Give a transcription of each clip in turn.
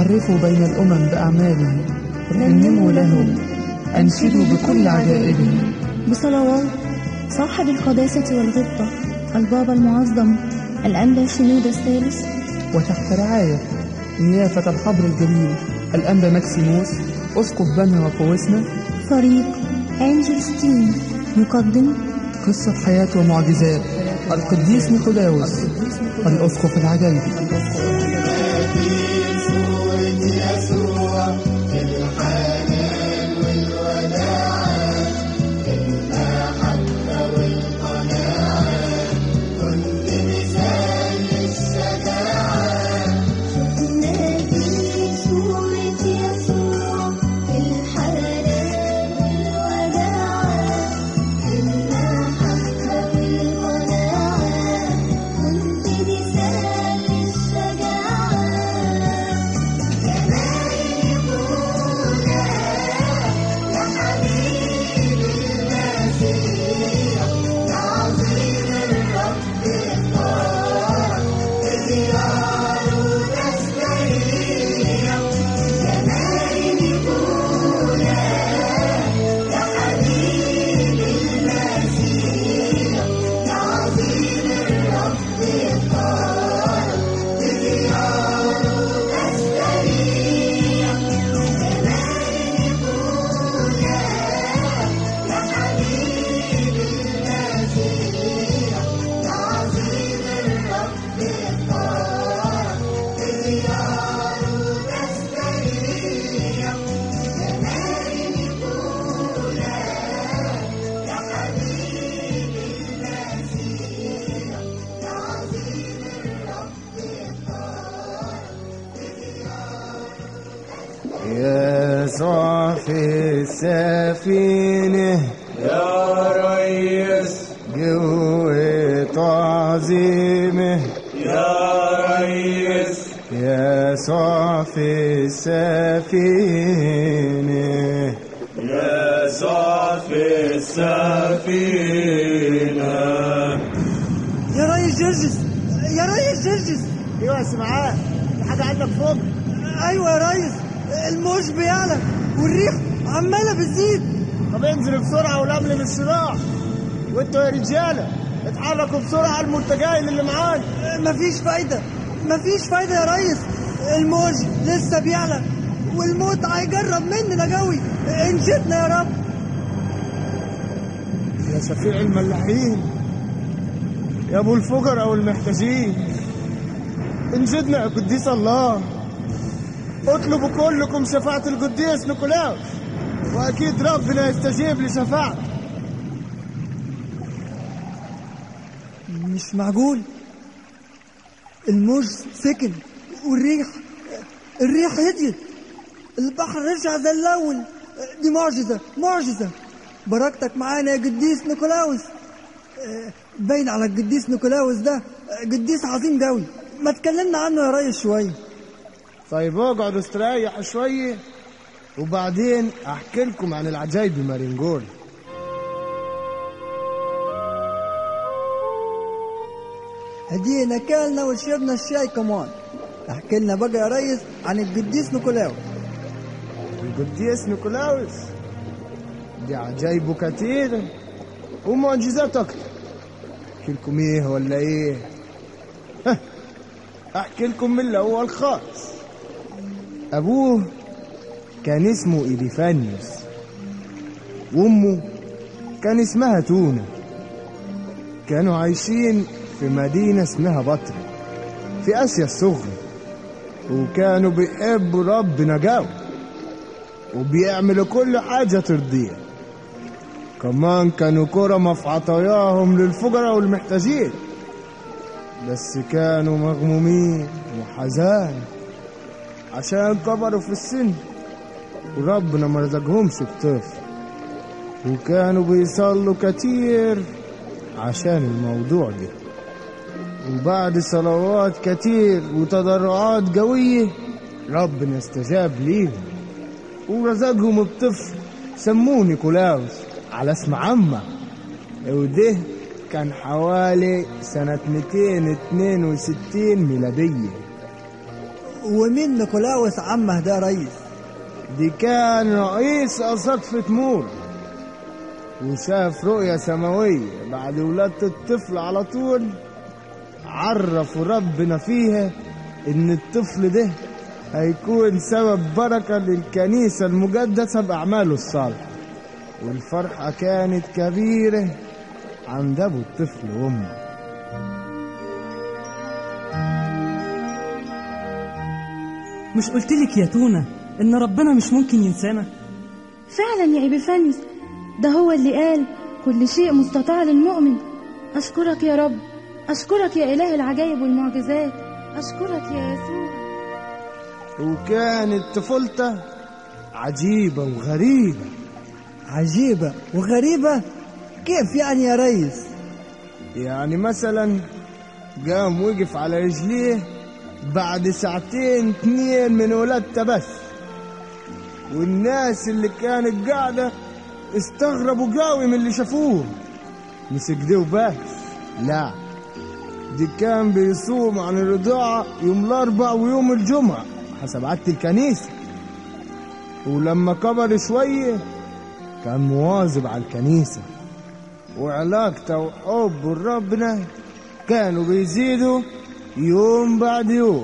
اعرفوا بين الأمم بأعماله رنموا له أنشدوا بكل عجائبه بصلوات صاحب القداسة والغبطة البابا المعظم الأنبا شنودة الثالث وتحت رعاية نيافة الحبر الجليل الأنبا ماكسيموس أسقف بنها وقوسنا فريق أنجل ستين يقدم قصة حياة ومعجزات القديس نيقولاوس الأسقف العجلي نادي صورة يسوع في الحنان والوداعة في المحبة والقناعة كنت مثال الشجاعة جمال يقولنا يا حبيبي المسيح تعظيم الرب اختارك اختياره تستريح جمال يقولنا يا حبيبي المسيح تعظيم الرب اختارك اختياره تستريح جمال يقولنا يا حبيبي المسيح تعظيم الرب اختارك اختياره تستريح جمال يقولنا يا حبيبي المسيح تعظيم الرب يسوع في السفينة يا ريس قوة عظيمة يا ريس يسوع في السفينة يا صافي السفينة يا ريس جرجس يا ريس جرجس ايوه يا سمعان في حاجة عندك فوق ايوه يا ريس الموج بيعلى والريح عماله بتزيد طب انزل بسرعة ولملم الشراع وانتوا يا رجالة اتحركوا بسرعة على المنتجين اللي معانا مفيش فايده مفيش فايده يا ريس الموج لسه بيعلى والموت هيجرب مننا قوي انجدنا يا رب يا شفيع الملاحين يا ابو الفقراء والمحتاجين انجدنا يا قديس الله اطلبوا كلكم شفاعة القديس نيكولاوس واكيد ربنا يستجيب لشفاعته مش معقول الموج سكن والريح الريح هديت البحر رجع زي الاول دي معجزه معجزه بركتك معانا يا قديس نيكولاوس آه، باين على القديس نيكولاوس ده آه، قديس عظيم قوي ما تكلمنا عنه يا ريس شويه طيب اقعدوا استريحوا شوية وبعدين احكي لكم عن العجايب المارينجول هدينا كلنا وشربنا الشاي كمان احكي لنا بقى يا ريس عن القديس نيكولاوس القديس نيكولاوس دي عجايبه كتيرة ومعجزات أكتر أحكي لكم إيه ولا إيه؟ ها، أحكي لكم من الأول خالص أبوه كان اسمه إليفانيوس وأمه كان اسمها تونة كانوا عايشين في مدينة اسمها بطرة في آسيا الصغرى وكانوا بيحبوا ربنا قوي وبيعملوا كل حاجة ترضيه كمان كانوا كرمة في عطاياهم للفقراء والمحتاجين بس كانوا مغمومين وحزان عشان كبروا في السن وربنا ما رزقهمش بطفل وكانوا بيصلوا كتير عشان الموضوع ده وبعد صلوات كتير وتضرعات قوية ربنا استجاب ليهم ورزقهم بطفل سموه نيكولاوس على اسم عمه وده كان حوالي سنة 262 ميلادية ومين نيكولاوس عمه ده ريس دي كان رئيس أساقفة مور وشاف رؤية سماوية بعد ولادة الطفل على طول عرفوا ربنا فيها إن الطفل ده هيكون سبب بركة للكنيسة المقدسة بأعماله الصالحة والفرحة كانت كبيرة عند أبو الطفل وأمه مش قلتلك يا تونة إن ربنا مش ممكن ينسانا فعلا يا إبيفانيوس ده هو اللي قال كل شيء مستطاع للمؤمن أشكرك يا رب أشكرك يا إله العجائب والمعجزات أشكرك يا يسوع وكانت طفولته عجيبة وغريبة عجيبة وغريبة كيف يعني يا ريس يعني مثلا قام وقف على رجليه بعد ساعتين اتنين من ولادته بس والناس اللي كانت قاعدة استغربوا قوي من اللي شافوه مش كده وبس لا دي كان بيصوم عن الرضاعة يوم الأربع ويوم الجمعة حسب عادة الكنيسة ولما كبر شوية كان مواظب على الكنيسة وعلاقته وحبه لربنا كانوا بيزيدوا يوم بعد يوم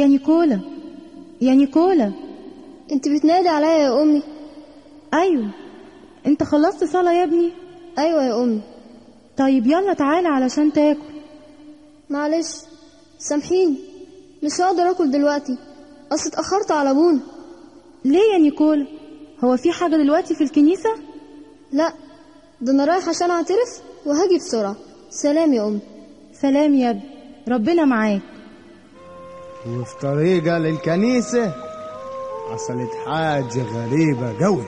يا نيكولا يا نيكولا انت بتنادي عليا يا امي ايوه انت خلصت صلاة يا ابني ايوه يا امي طيب يلا تعالى علشان تاكل معلش سامحيني مش هقدر اكل دلوقتي اصل اتاخرت على ابونا ليه يا نيكولا هو في حاجة دلوقتي في الكنيسة لا ده انا رايح عشان اعترف وهاجي بسرعه سلام يا امي سلام يا ابني ربنا معاك وفي طريقة للكنيسة حصلت حاجة غريبة قوي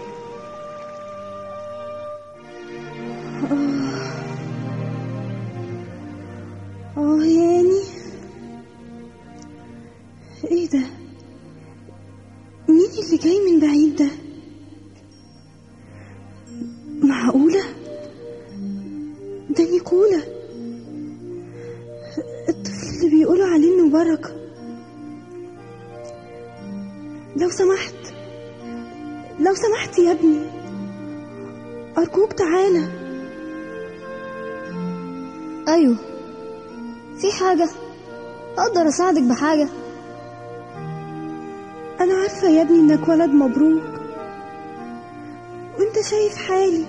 اه ياني ايه ده مين اللي جاي من بعيد ده معقولة ده نيكولا الطفل اللي بيقولوا عليه انه بركة لو سمحت لو سمحت يا ابني أرجوك تعالى ايوه في حاجه اقدر اساعدك بحاجه أنا عارفة يا ابني إنك ولد مبروك وإنت شايف حالي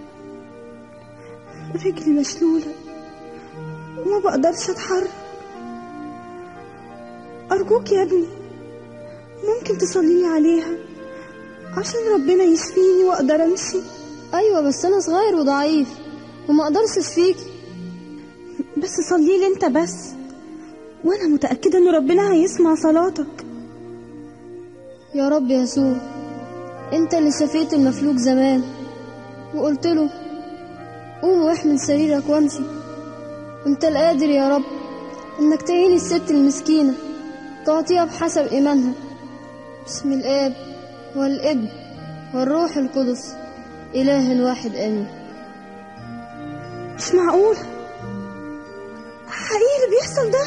رجلي مشلولة وما بقدرش أتحرك أرجوك يا ابني ممكن تصليلي عليها عشان ربنا يشفيني وأقدر أمشي ايوه بس انا صغير وضعيف وما اقدرش اشفيكي بس صليلي أنت بس وأنا متأكدة إن ربنا هيسمع صلاتك يا رب يسوع انت اللي شفيت المفلوج زمان وقلت له قوم واحمل سريرك وامشي وانت القادر يا رب انك تعين الست المسكينة تعطيها بحسب ايمانها بسم الاب والابن والروح القدس اله واحد امين مش معقول حقيقي اللي بيحصل ده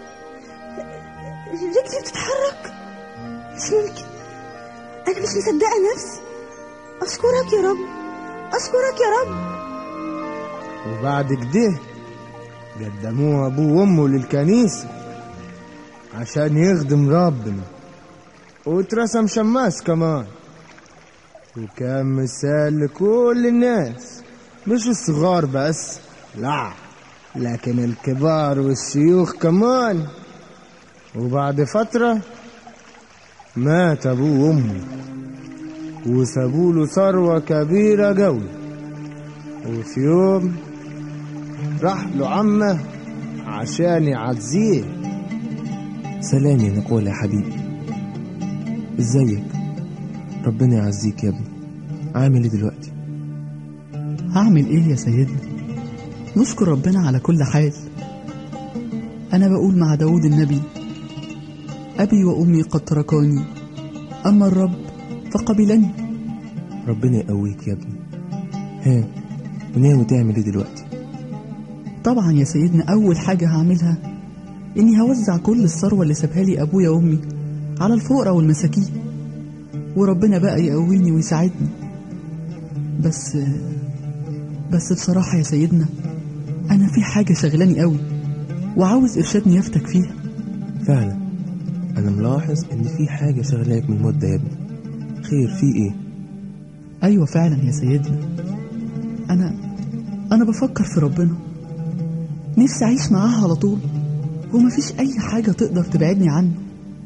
رجلي بتتحرك مش ممكن انا مش مصدقه نفسي اشكرك يا رب اشكرك يا رب وبعد كده قدموه أبوه وأمه للكنيسة عشان يخدم ربنا واترسم شماس كمان وكان مثال لكل الناس مش الصغار بس لا لكن الكبار والشيوخ كمان وبعد فترة مات أبوه وأمه وسابوا له ثروة كبيرة قوي وفي يوم راح له عمه عشان يعزيه سلام يا نقول يا حبيبي ازيك ربنا يعزيك يا ابني عامل ايه دلوقتي هعمل ايه يا سيدنا نشكر ربنا على كل حال انا بقول مع داود النبي ابي وامي قد تركاني اما الرب فقبلني ربنا يقويك يا ابني ها وناوي تعمل ايه دلوقتي طبعا يا سيدنا اول حاجه هعملها اني هوزع كل الثروه اللي سابها لي ابويا وامي على الفقراء والمساكين وربنا بقى يقويني ويساعدني بس بس بصراحه يا سيدنا انا في حاجه شغلاني قوي وعاوز ارشاد نيافتك فيها فعلا انا ملاحظ ان في حاجه شغلاك من مده يا ابني خير في ايه ايوه فعلا يا سيدنا انا انا بفكر في ربنا نفسي اعيش معاه على طول ومفيش اي حاجه تقدر تبعدني عنه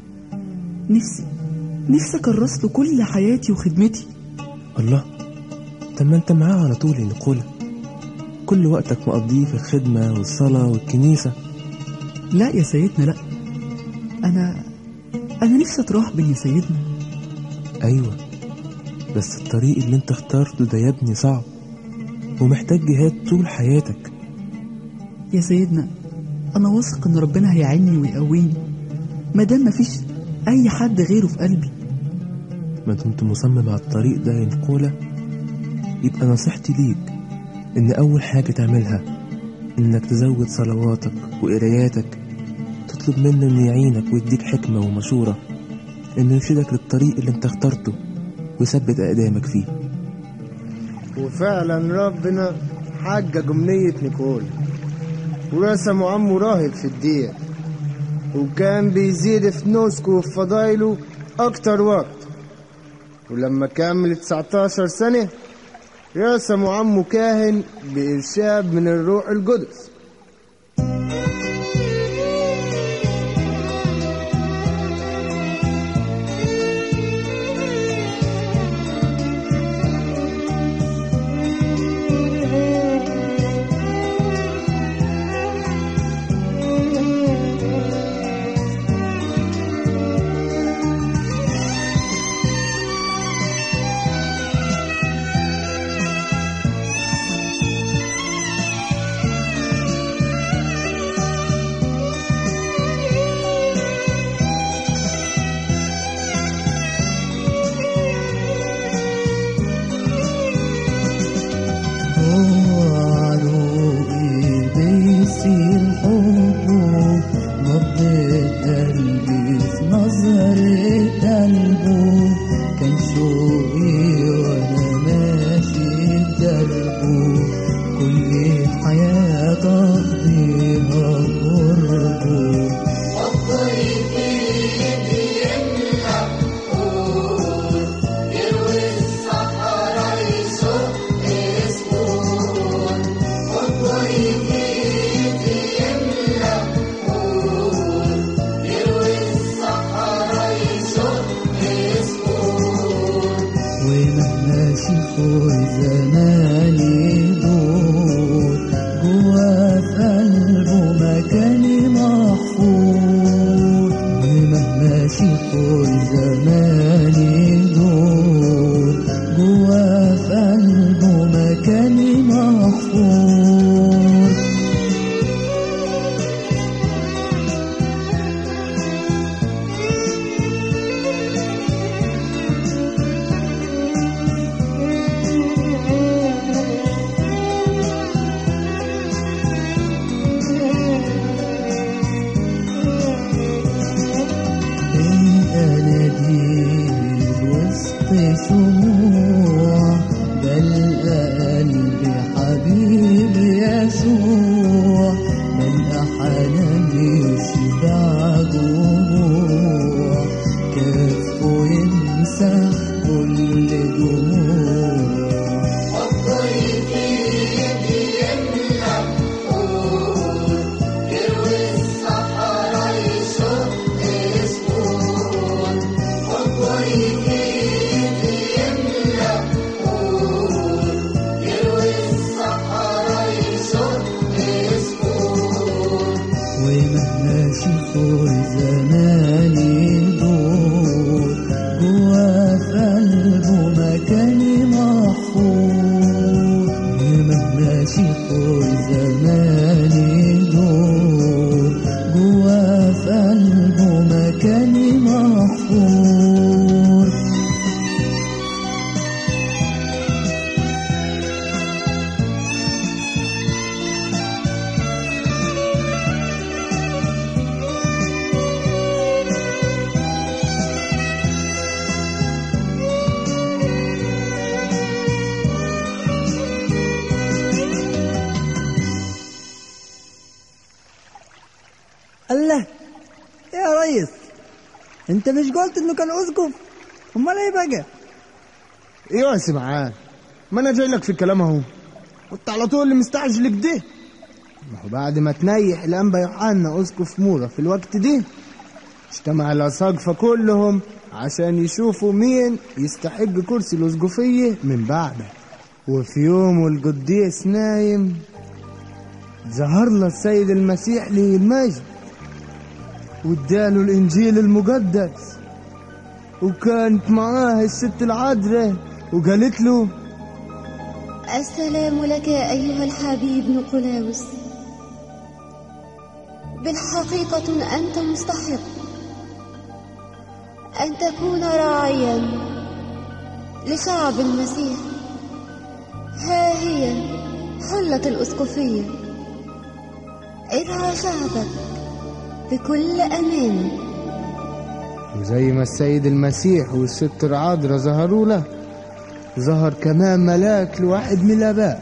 نفسي نفسي اكرس له كل حياتي وخدمتي الله طب ما انت معاه على طول يا نقولة كل وقتك مقضيه في الخدمة والصلاة والكنيسة لا يا سيدنا لا انا انا نفسي اتراهبن يا سيدنا ايوه بس الطريق اللي انت اخترته ده يا ابني صعب ومحتاج جهاد طول حياتك يا سيدنا انا واثق ان ربنا هيعيني ويقويني ما دام مفيش اي حد غيره في قلبي ما دمت مصمم على الطريق ده يا نقولة يبقى نصيحتي ليك ان اول حاجة تعملها انك تزود صلواتك وقراياتك تطلب منه انه يعينك ويديك حكمة ومشورة انه يرشدك للطريق اللي انت اخترته ويثبت اقدامك فيه وفعلا ربنا حقق أمنية نيكول ورسموا عمه راهب في الدير وكان بيزيد في نسكه وفي فضايله أكتر وقت ولما كمل 19 سنة رسموا عمه كاهن بإرشاد من الروح القدس وعروقي بيصير حبه نبضة قلبي في نظرة قلبه كان شوقي وانا ماشي بدربه كل الحياة تقضيها قربه ومهما شافوا الزمان يدور جوا في قلبه مكان محفور ومهما شافوا الزمان يدور جوا في قلبه مكان محفور بين أناديل وسط شموع بلقى قلبي حبيبي يسوع بلقى حناني يشبع دموع كفه يمسح كل دموع ومهما شافوا الزمان يدور جوا في قلبه مكان محفور ومهما شافوا الزمان يدور جوا في قلبه مكان محفور الله ايه يا ريس انت مش قلت انه كان اسقف امال ايه بقى ايوه يا سمعان ما انا جاي لك في الكلام اهو كنت على طول اللي مستعجل كده ما هو بعد ما تنيح الانبا يوحنا اسقف مورا في الوقت ده اجتمع الاساقفه كلهم عشان يشوفوا مين يستحق كرسي الاسقفيه من بعده وفي يوم والقديس نايم ظهر له السيد المسيح ليه المجد واداله الانجيل المقدس وكانت معاه الست العذراء وقالت له السلام لك أيها الحبيب نيقولاوس بالحقيقة أنت مستحق أن تكون راعيا لشعب المسيح ها هي حلة الأسقفية ارعى شعبك بكل أمان وزي ما السيد المسيح والست العذراء ظهروا له ظهر كمان ملاك لواحد من الآباء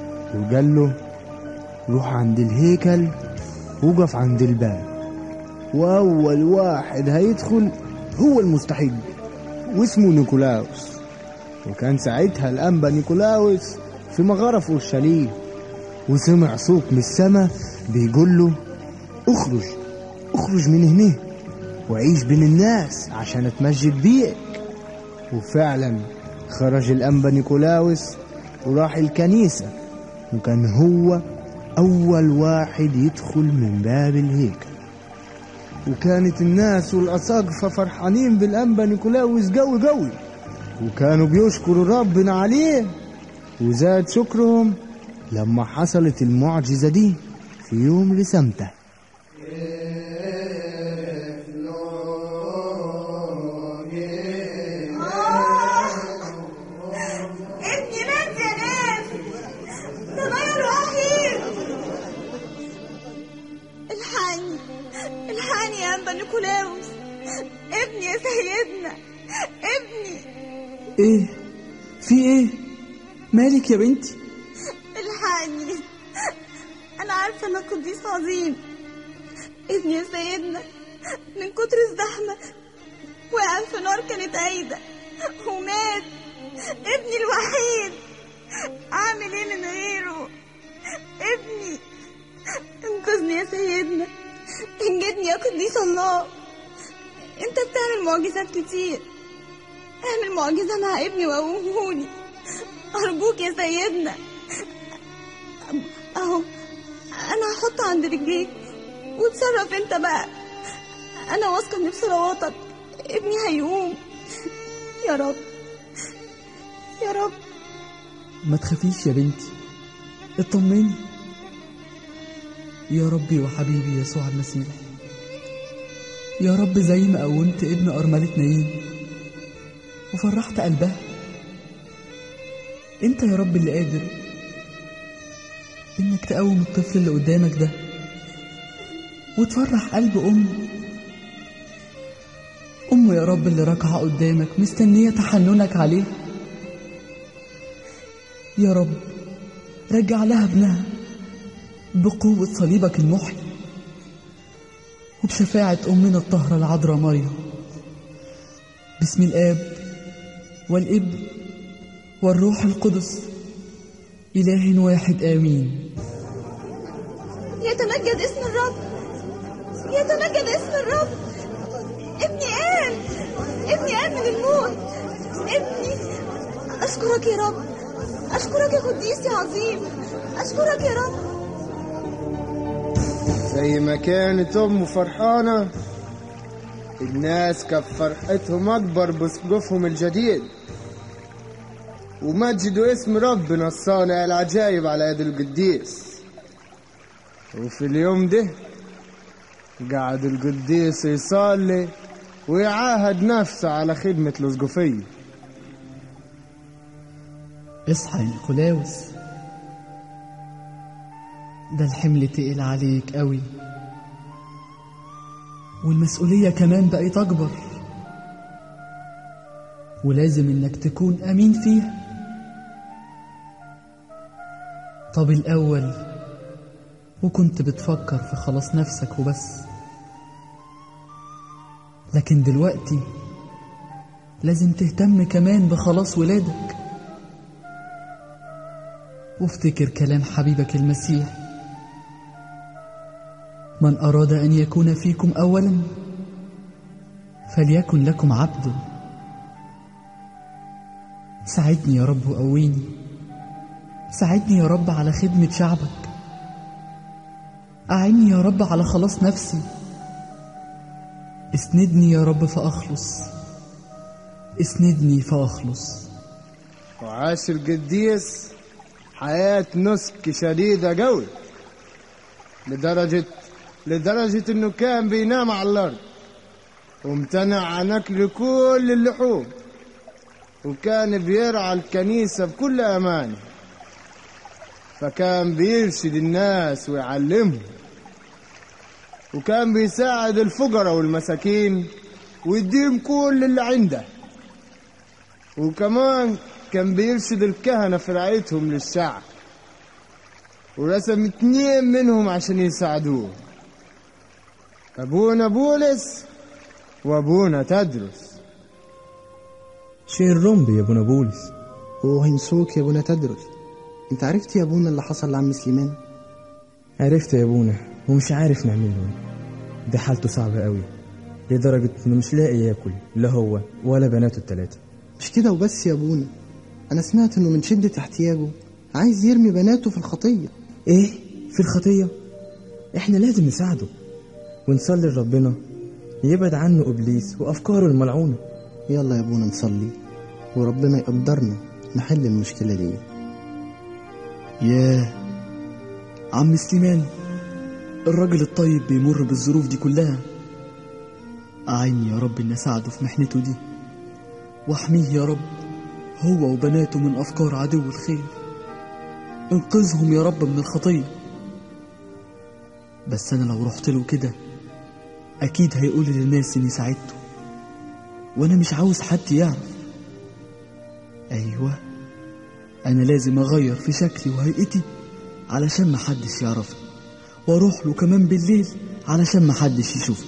وقال له روح عند الهيكل وقف عند الباب وأول واحد هيدخل هو المستحق واسمه نيكولاوس وكان ساعتها الأنبا نيكولاوس في مغارة أورشليم وسمع صوت من السما بيقول له اخرج اخرج من هنا وعيش بين الناس عشان اتمجد بيك وفعلا خرج الأنبا نيكولاوس وراح الكنيسة وكان هو أول واحد يدخل من باب الهيكل وكانت الناس والأساقفة فرحانين بالأنبا نيكولاوس قوي قوي وكانوا بيشكروا ربنا عليه وزاد شكرهم لما حصلت المعجزة دي في يوم رسمته ابني مات يا ناس ده ضيع الوحيد الحقني الحقني يا انبا نيكولاوس ابني يا سيدنا ابني ايه في ايه مالك يا بنتي الحقني انا عارفه انك قديس عظيم ابني يا سيدنا من كتر الزحمه وقع في نار كانت قايده ومات ابني الوحيد اعمل ايه من غيره ابني انقذني يا سيدنا انجدني يا قديس الله انت بتعمل معجزات كتير اعمل معجزة مع ابني وقومهولي ارجوك يا سيدنا اهو انا هحطه عند رجليك وتصرف انت بقى انا واثقه ان بصلواتك ابني هيقوم يا رب يا رب ما تخافيش يا بنتي اطمني يا ربي وحبيبي يسوع المسيح يا رب زي ما قومت ابن أرملة نايين وفرحت قلبها انت يا رب اللي قادر انك تقوم الطفل اللي قدامك ده وتفرح قلب أم أم يا رب اللي راكعة قدامك مستنية تحننك عليه يا رب رجع لها ابنها بقوة صليبك المحيي وبشفاعة أمنا الطاهرة العذراء مريم باسم الآب والابن والروح القدس إله واحد آمين يتمجد اسم الرب يتمجد اسم الرب ابني قام ابني قام من الموت ابني اشكرك يا رب اشكرك يا قديس يا عظيم اشكرك يا رب زي ما كانت أمه فرحانة الناس كانت فرحتهم أكبر بسقفهم الجديد ومجدوا اسم ربنا الصانع العجايب على يد القديس وفي اليوم ده قعد القديس يصلي ويعاهد نفسه على خدمة الأسقفية اصحى يا نيكولاوس ده الحمل تقل عليك قوي والمسؤولية كمان بقت أكبر ولازم إنك تكون أمين فيها طب الأول وكنت بتفكر في خلاص نفسك وبس لكن دلوقتي لازم تهتم كمان بخلاص ولادك وافتكر كلام حبيبك المسيح من أراد أن يكون فيكم أولا فليكن لكم عبد ساعدني يا رب وقويني ساعدني يا رب على خدمة شعبك أعني يا رب على خلاص نفسي اسندني يا رب فأخلص اسندني فأخلص وعاش القديس حياة نسك شديدة قوي لدرجة لدرجة انه كان بينام على الارض وامتنع عن اكل كل اللحوم وكان بيرعى الكنيسة بكل امانة فكان بيرشد الناس ويعلمهم وكان بيساعد الفقراء والمساكين ويديهم كل اللي عنده وكمان كان بيرشد الكهنة في رعايتهم للشعب ورسم اتنين منهم عشان يساعدوه أبونا بولس وأبونا تدرس شيء الرمب يا ابونا بولس وهنسوك يا ابونا تدرس انت عرفت يا ابونا اللي حصل لعم سليمان عرفت يا ابونا ومش عارف نعمل له ايه ده حالته صعبة قوي لدرجة انه مش لاقي ياكل لا هو ولا بناته التلاتة مش كده وبس يا ابونا انا سمعت انه من شدة احتياجه عايز يرمي بناته في الخطية ايه في الخطية احنا لازم نساعده ونصلي لربنا يبعد عنه ابليس وافكاره الملعونة يلا يا ابونا نصلي وربنا يقدرنا نحل المشكلة دي ياه عم سليمان الراجل الطيب بيمر بالظروف دي كلها أعيني يا رب إن أساعده في محنته دي واحميه يا رب هو وبناته من أفكار عدو الخير انقذهم يا رب من الخطية بس أنا لو رحت له كده أكيد هيقول للناس إني ساعدته وأنا مش عاوز حد يعرف أيوة أنا لازم أغير في شكلي وهيئتي علشان محدش يعرفني واروح له كمان بالليل علشان محدش يشوفني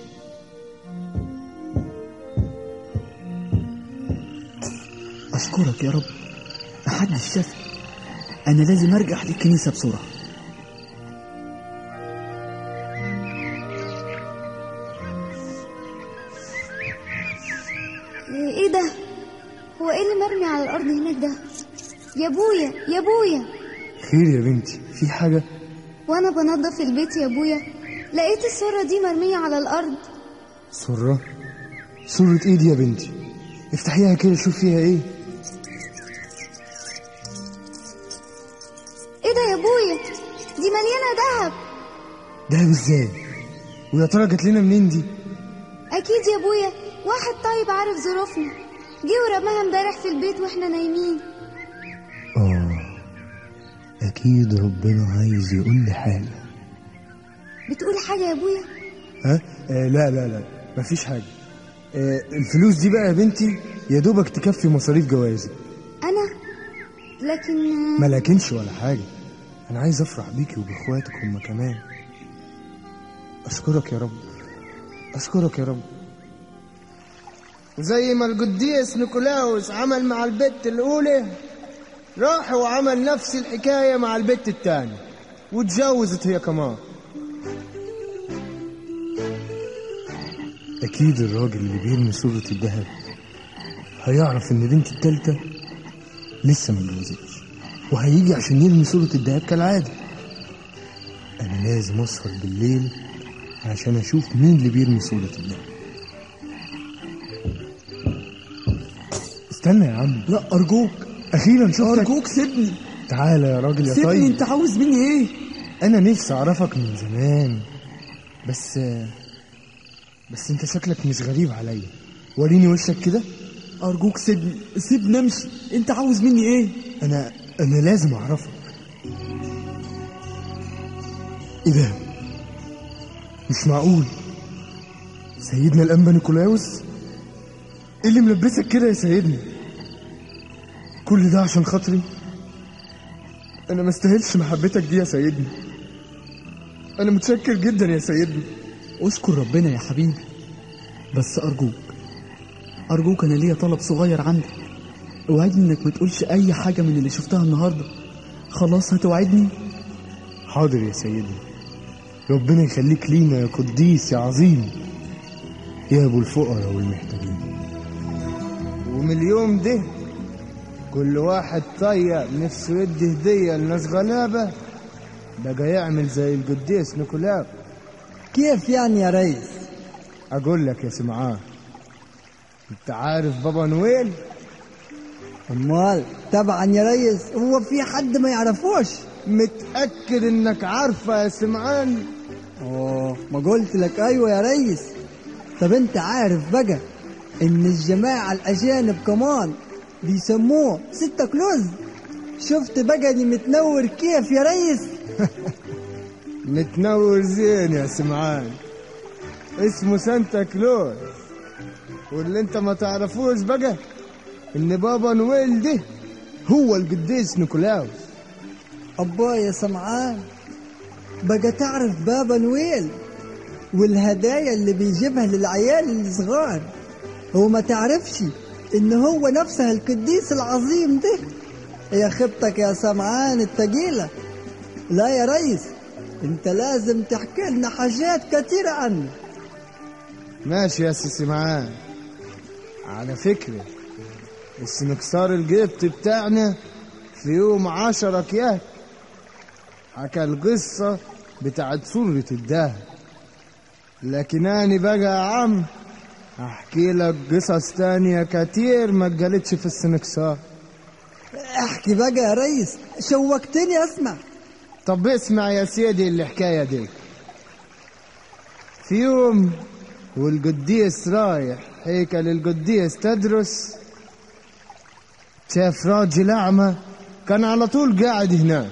أشكرك يا رب محدش شافني أنا لازم أرجع للكنيسة بسرعة ايه ده هو ايه اللي مرمي على الارض هناك ده يا ابويا يا ابويا خير يا بنتي في حاجة وانا بنظف البيت يا ابويا لقيت الصورة دي مرمية على الارض سرة صورة ايه دي يا بنتي افتحيها كده شوف فيها ايه ايه ده يا ابويا دي مليانة دهب دهب ازاي ويا ترى جات لنا منين دي اكيد يا ابويا واحد طيب عارف ظروفنا جه ورماها امبارح في البيت واحنا نايمين اه اكيد ربنا عايز يقول لي حاجة بتقول حاجة يا ابويا ها آه لا لا لا مفيش حاجة آه الفلوس دي بقى يا بنتي يا دوبك تكفي مصاريف جوازي انا لكن ما لكنش ولا حاجة أنا عايز أفرح بيكي وبإخواتك هما كمان أشكرك يا رب أشكرك يا رب وزي ما القديس نيكولاوس عمل مع البت الأولى راح وعمل نفس الحكاية مع البت التانية واتجوزت هي كمان أكيد الراجل اللي بيرمي صورة الذهب هيعرف إن بنتي التالتة لسه ما اتجوزتش وهيجي عشان يرمي صورة الدهب كالعادة أنا لازم أسهر بالليل عشان أشوف مين اللي بيرمي صورة الدهب استنى يا عم لا أرجوك أخيرا شفتك أرجوك سيبني تعالى يا راجل يا سيبني طيب أنت عاوز مني إيه أنا نفسي أعرفك من زمان بس بس أنت شكلك مش غريب عليا وريني وشك كده أرجوك سيبني سيبني أمشي أنت عاوز مني إيه أنا أنا لازم أعرفك إيه ده؟ مش معقول سيدنا الأنبا نيكولاوس إيه اللي ملبسك كده يا سيدنا؟ كل ده عشان خاطري؟ أنا ما استاهلش محبتك دي يا سيدنا أنا متشكر جدا يا سيدنا أشكر ربنا يا حبيبي بس أرجوك أرجوك أنا ليا طلب صغير عندك اوعدني إنك ما تقولش أي حاجة من اللي شفتها النهاردة خلاص هتوعدني حاضر يا سيدنا ربنا يخليك لينا يا قديس يا عظيم يا ابو الفقراء والمحتاجين ومن اليوم ده كل واحد طيب نفسه يدي هدية لناس غلابة بقى يعمل زي القديس نيكولاو كيف يعني يا ريس أقول لك يا سمعان أنت عارف بابا نويل امال طبعا يا ريس هو في حد ما يعرفوش متأكد إنك عارفة يا سمعان اوه ما قلت لك ايوه يا ريس طب انت عارف بقى ان الجماعة الاجانب كمان بيسموه ستة كلوز شفت بقى اني متنور كيف يا ريس متنور زين يا سمعان اسمه سانتا كلوز واللي انت ما تعرفوش بقى ان بابا نويل ده هو القديس نيكولاوس أبا يا سمعان بقى تعرف بابا نويل والهدايا اللي بيجيبها للعيال الصغار هو ما تعرفش ان هو نفسه القديس العظيم ده يا خبتك يا سمعان التقيلة لا يا ريس انت لازم تحكي لنا حاجات كتيرة عنه ماشي يا سي سمعان على فكرة السنكسار الجبت بتاعنا في يوم عشرة كياك حكى القصة بتاعت سورة الدهب لكن أنا بقى يا عم أحكي لك قصص تانية كتير ما اتقالتش في السنكسار احكي بقى يا ريس شوقتني اسمع طب اسمع يا سيدي الحكاية دي في يوم والقديس رايح هيكل القديس تدرس شاف راجل أعمى كان على طول قاعد هناك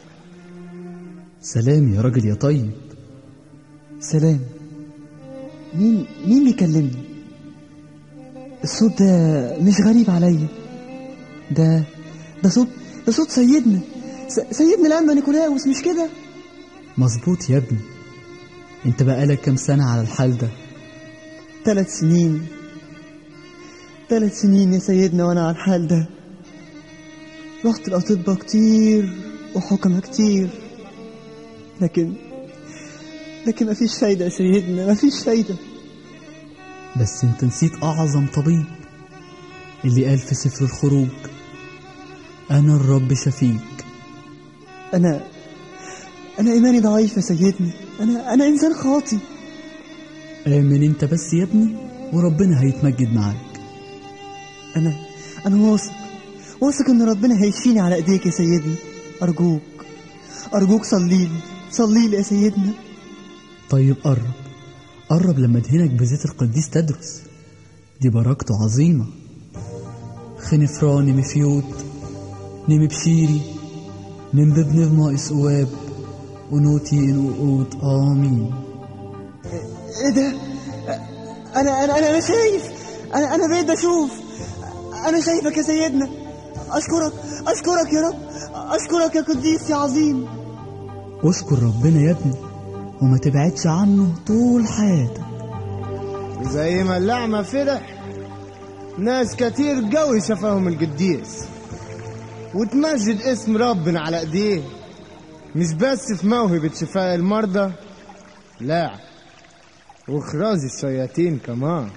سلام يا راجل يا طيب سلام مين مين بيكلمني الصوت ده مش غريب عليا ده ده صوت ده صوت سيدنا س- سيدنا الأنبا نيكولاوس مش كده مظبوط يا ابني انت بقالك كام سنة على الحال ده ثلاث سنين ثلاث سنين يا سيدنا وانا على الحال ده رحت الأطباء كتير وحكمة كتير لكن لكن مفيش فايدة يا سيدنا مفيش فايدة بس انت نسيت أعظم طبيب اللي قال في سفر الخروج أنا الرب شفيك أنا أنا إيماني ضعيف يا سيدنا أنا أنا إنسان خاطي آمن انت بس يا ابني وربنا هيتمجد معاك أنا أنا واثق واثق إن ربنا هيشفيني على إيديك يا سيدنا أرجوك أرجوك صليلي صليلي يا سيدنا طيب قرب قرب لما ادهنك بزيت القديس تدرس دي بركته عظيمة خنفراني مفيوت نم بشيري نم بابن ناقص قواب ونوتي انقوت آمين إيه ده أنا أنا أنا أنا شايف أنا أنا بقيت أشوف أنا شايفك يا سيدنا أشكرك أشكرك يا رب أشكرك يا قديس يا عظيم اشكر ربنا يا ابني وما تبعدش عنه طول حياتك زي ما الأعمى فرح ناس كتير قوي شافهم القديس وتمجد اسم ربنا على ايديه مش بس في موهبة شفاء المرضى لا واخراج الشياطين كمان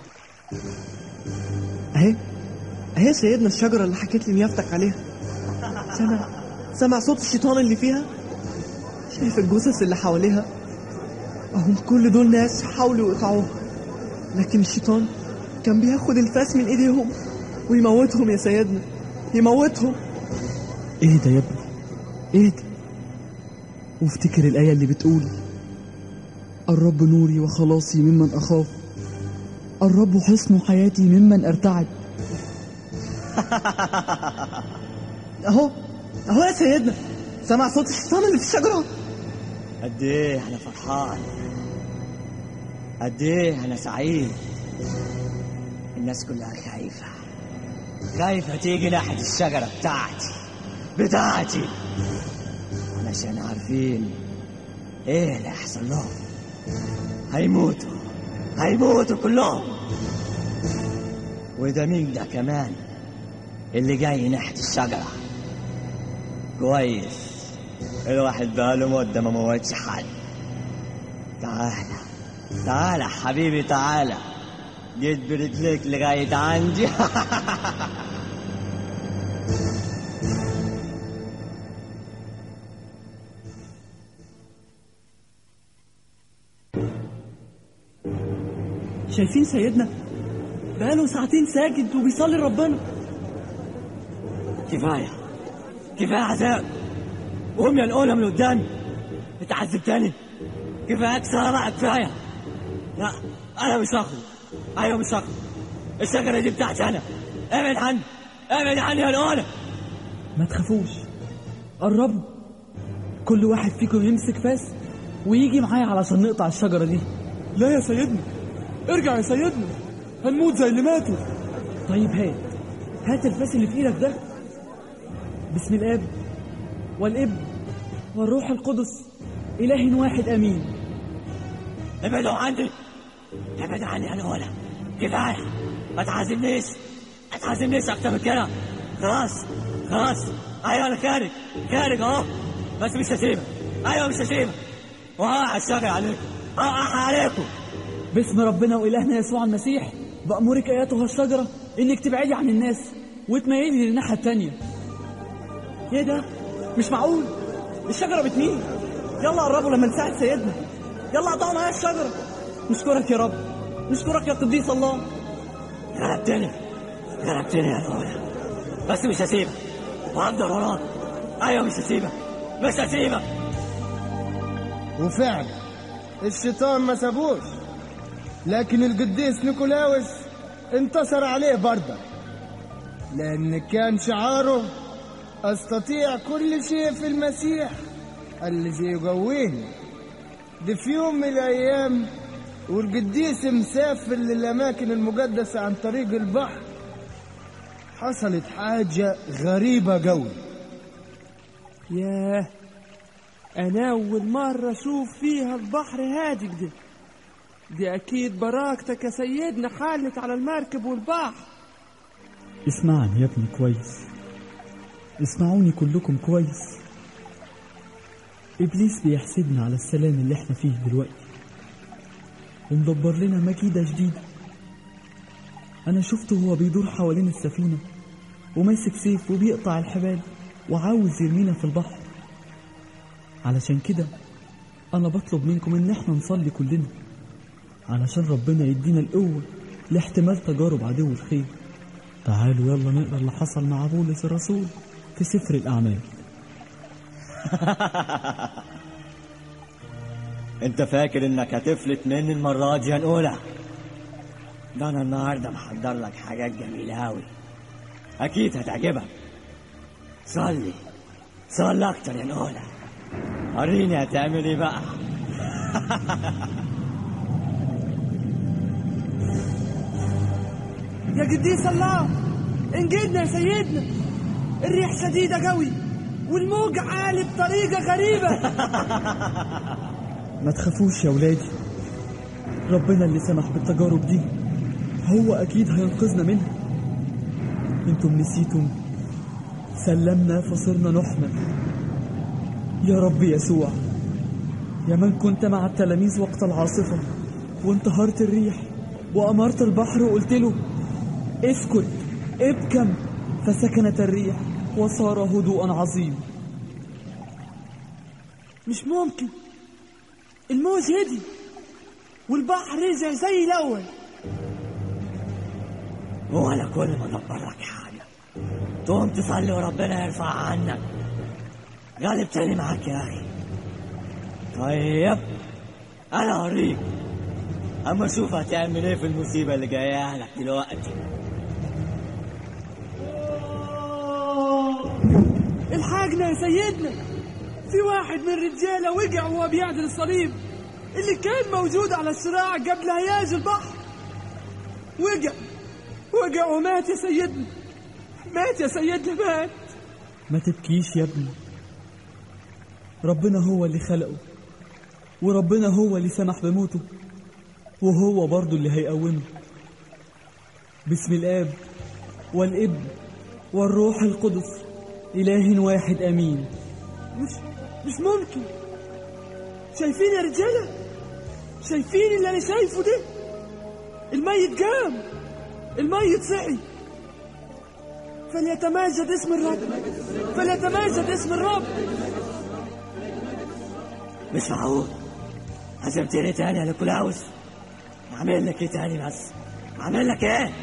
اهي اهي سيدنا الشجرة اللي حكيت لي نيافتك عليها سمع سمع صوت الشيطان اللي فيها شايف الجثث اللي حواليها اهم كل دول ناس حاولوا يقطعوها لكن الشيطان كان بياخد الفاس من ايديهم ويموتهم يا سيدنا يموتهم اهدى يا ابني اهدى وافتكر الآية اللي بتقول الرب نوري وخلاصي ممن أخاف الرب حصن حياتي ممن أرتعب اهو اهو يا سيدنا سمع صوت الشيطان اللي في الشجرة قد ايه انا فرحان قد ايه انا سعيد الناس كلها خايفة خايفة تيجي ناحية الشجرة بتاعتي بتاعتي علشان عارفين ايه اللي هيحصل لهم هيموتوا هيموتوا كلهم وده مين ده كمان اللي جاي ناحية الشجرة كويس الواحد بقاله مدة ما موتش حد تعالى تعالى حبيبي تعالى جيت برجليك لغاية عندي شايفين سيدنا بقاله ساعتين ساجد وبيصلي لربنا كفاية كفاية عذاب قوم يا الأولى من قدامي انت عذبتني كفاية أكثر بقى كفاية لا أنا مش هاخد أيوة مش هاخد الشجرة دي بتاعتي أنا ابعد عني ابعد عني يا الأولى ما تخافوش قربوا كل واحد فيكم يمسك فاس ويجي معايا علشان نقطع الشجرة دي لا يا سيدنا ارجع يا سيدنا هنموت زي اللي ماتوا طيب هات هات الفاس اللي في ايدك ده بسم الاب والابن والروح القدس اله واحد امين ابعدوا عني ابعد عني يا الأولى كفاية ما تعازمنيش ما تعازمنيش أكتر من كده خلاص خلاص أيوة أنا خارج خارج أهو بس مش هسيبك أيوة مش هسيبك وهقع الشر عليكم هقع عليكم باسم ربنا وإلهنا يسوع المسيح بأمرك أيتها الشجرة إنك تبعدي عن الناس وتميلي للناحية التانية إيه ده؟ مش معقول الشجرة بتميل يلا قربوا لما نساعد سيدنا يلا قطعوا معايا الشجرة نشكرك يا رب نشكرك يا قديس الله غلبتني غلبتني يا الأولى بس مش هسيبك وهفضل وراك أيوة مش هسيبك مش هسيبك وفعلا الشيطان ما سابوش لكن القديس نيكولاوس انتصر عليه برضه لأن كان شعاره أستطيع كل شيء في المسيح الذي يقويني دي في يوم من الأيام والقديس مسافر للأماكن المقدسة عن طريق البحر حصلت حاجة غريبة قوي ياه أنا أول مرة أشوف فيها البحر هادي كده دي أكيد بركتك يا سيدنا حالت على المركب والبحر اسمعني يا ابني كويس اسمعوني كلكم كويس إبليس بيحسدنا على السلام اللي احنا فيه دلوقتي ومدبر لنا مكيدة جديدة أنا شفته وهو بيدور حوالين السفينة وماسك سيف وبيقطع الحبال وعاوز يرمينا في البحر علشان كده أنا بطلب منكم إن احنا نصلي كلنا علشان ربنا يدينا القوة لاحتمال تجارب عدو الخير تعالوا يلا نقرا اللي حصل مع بولس الرسول في سفر الأعمال انت فاكر انك هتفلت مني المرة دي يا الأولى ده انا النهارده محضر لك حاجات جميلة أوي أكيد هتعجبك صلي صلي أكتر يا الأولى وريني هتعمل ايه بقى يا قديس الله انجدنا يا سيدنا الريح شديدة قوي والموج عالي بطريقة غريبة ما تخافوش يا ولادي ربنا اللي سمح بالتجارب دي هو أكيد هينقذنا منها انتم نسيتم سلمنا فصرنا نحمل يا رب يسوع يا من كنت مع التلاميذ وقت العاصفة وانتهرت الريح وأمرت البحر وقلت له اسكت ابكم فسكنت الريح وصار هدوءا عظيم مش ممكن الموج هدي والبحر رجع زي الأول وانا كل ما ادبر لك حاجة تقوم تصلي وربنا يرفع عنك غالب تاني معاك يا اخي طيب انا اوريك اما اشوف هتعمل ايه في المصيبة اللي جاية لك دلوقتي الحاجنا يا سيدنا في واحد من الرجالة وقع وهو بيعدل الصليب اللي كان موجود على الصراع قبل هياج البحر وقع وقع ومات يا سيدنا مات يا سيدنا مات ما تبكيش يا ابني ربنا هو اللي خلقه وربنا هو اللي سمح بموته وهو برضه اللي هيقومه باسم الآب والابن والروح القدس إله واحد أمين مش مش ممكن شايفين يا رجالة شايفين اللي أنا شايفه ده الميت قام الميت صحي فليتماجد اسم الرب فليتماجد اسم الرب مش معقول عزمتني تاني يا نيكولاوس اعمل لك ايه تاني بس اعمل لك ايه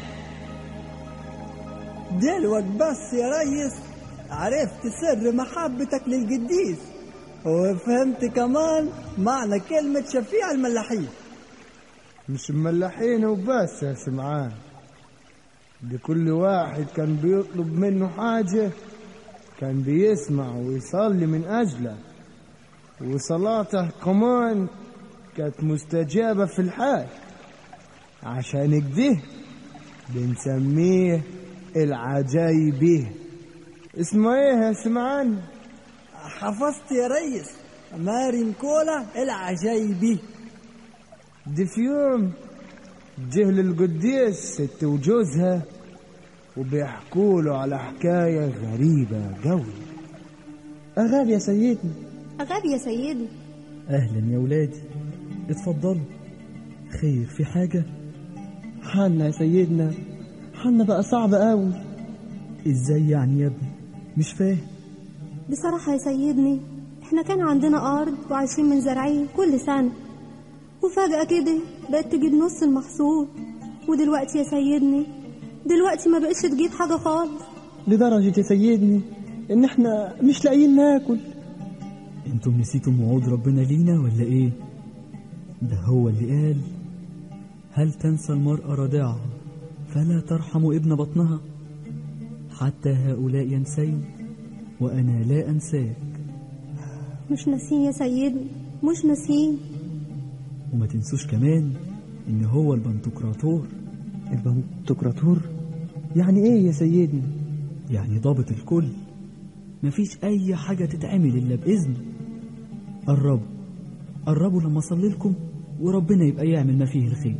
دلوقت بس يا ريس عرفت سر محبتك للقديس وفهمت كمان معنى كلمة شفيع الملاحين مش ملاحين وبس يا سمعان دي كل واحد كان بيطلب منه حاجة كان بيسمع ويصلي من أجله وصلاته كمان كانت مستجابة في الحال عشان كده بنسميه العجايبي اسمه ايه يا سمعان حفظت يا ريس مارين كولا العجايبي دي في يوم جه للقديس ست وجوزها وبيحكوا له على حكاية غريبة قوي أغاب يا سيدنا أغاب يا سيدي أهلا يا ولادي اتفضلوا خير في حاجة حالنا يا سيدنا حالنا بقى صعب قوي ازاي يعني يا ابني مش فاهم بصراحة يا سيدني احنا كان عندنا أرض وعايشين من زرعين كل سنة وفجأة كده بقت تجيب نص المحصول ودلوقتي يا سيدني دلوقتي ما بقتش تجيب حاجة خالص لدرجة يا سيدني إن إحنا مش لاقيين ناكل انتم نسيتم وعود ربنا لينا ولا ايه ده هو اللي قال هل تنسى المرأة رضاعها فلا ترحم ابن بطنها حتى هؤلاء ينسين وأنا لا أنساك مش ناسين يا سيدني مش ناسين وما تنسوش كمان إن هو البنتقراطور البنتقراطور يعني إيه يا سيدني يعني ضابط الكل مفيش أي حاجة تتعمل إلا بإذنه قربوا قربوا لما أصلي لكم وربنا يبقى يعمل ما فيه الخير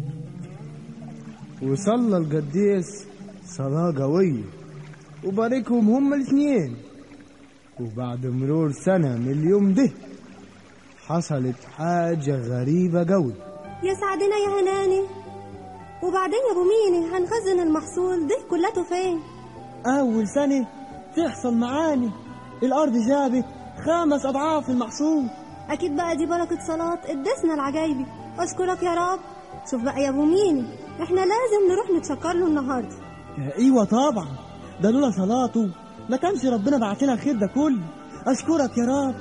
وصلى القديس صلاة قوية وباركهم هما الاثنين وبعد مرور سنة من اليوم ده حصلت حاجة غريبة قوي يا سعدنا يا هناني وبعدين يا ابو ميني هنخزن المحصول ده كلته فين أول سنة تحصل معاني الأرض جابت خمس أضعاف المحصول اكيد بقى دي بركة صلاة قدسنا العجايبي اشكرك يا رب شوف بقى يا ابو ميني احنا لازم نروح نتشكر له النهارده ايوه طبعا ده لولا صلاته ما كانش ربنا بعت لنا الخير ده كله اشكرك يا رب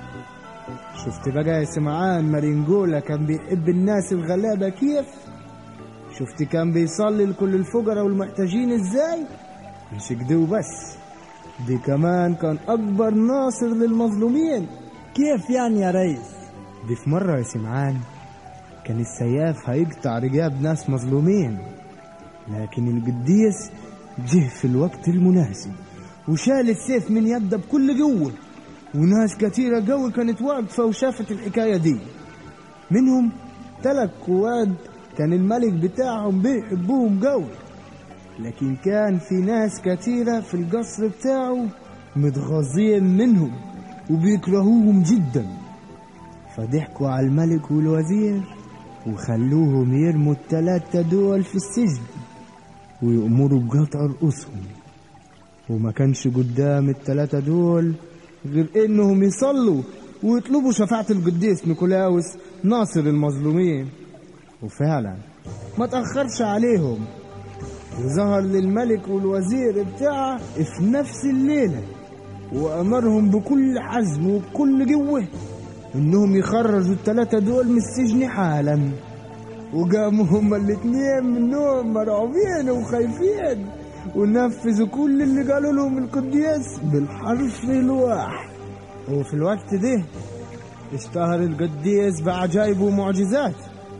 شفت بقى يا سمعان مارينجولا كان بيحب الناس الغلابة كيف شفت كان بيصلي لكل الفقراء والمحتاجين ازاي مش كده وبس دي كمان كان اكبر ناصر للمظلومين كيف يعني يا ريس دي في مرة يا سمعان كان السياف هيقطع رقاب ناس مظلومين لكن القديس جه في الوقت المناسب وشال السيف من يده بكل قوة وناس كتيرة قوي كانت واقفة وشافت الحكاية دي منهم تلات قواد كان الملك بتاعهم بيحبوهم قوي لكن كان في ناس كتيرة في القصر بتاعه متغاظين منهم وبيكرهوهم جدا فضحكوا على الملك والوزير وخلوهم يرموا التلاتة دول في السجن ويأمروا بقطع رؤوسهم وما كانش قدام التلاتة دول غير انهم يصلوا ويطلبوا شفاعة القديس نيكولاوس ناصر المظلومين وفعلا ما تأخرش عليهم وظهر للملك والوزير بتاعه في نفس الليلة وأمرهم بكل حزم وبكل قوة إنهم يخرجوا التلاتة دول من السجن حالا وقاموا هما الاتنين منهم مرعوبين وخايفين ونفذوا كل اللي قالوا لهم القديس بالحرف الواحد وفي الوقت ده اشتهر القديس بعجائبه ومعجزات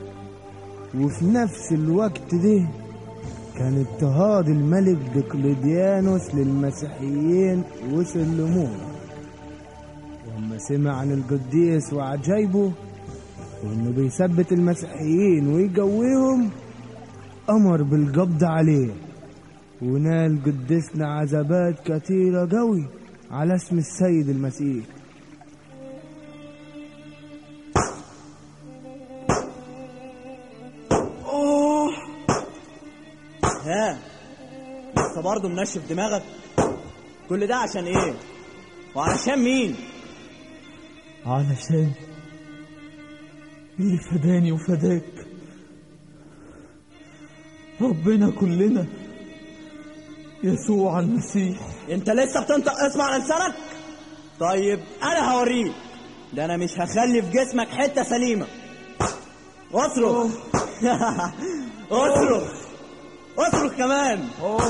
وفي نفس الوقت ده كان اضطهاد الملك دقلديانوس للمسيحيين وصل لموت ولما سمع عن القديس وعجايبه وانه بيثبت المسيحيين ويقويهم امر بالقبض عليه ونال قدسنا عذابات كتيرة قوي على اسم السيد المسيح اوه ها لسه برضه منشف دماغك كل ده عشان ايه وعلشان مين علشان اللي فداني وفداك ربنا كلنا يسوع المسيح انت لسه بتنطق اسم على لسانك طيب انا هوريك ده انا مش هخلي في جسمك حته سليمه اصرخ اصرخ اصرخ كمان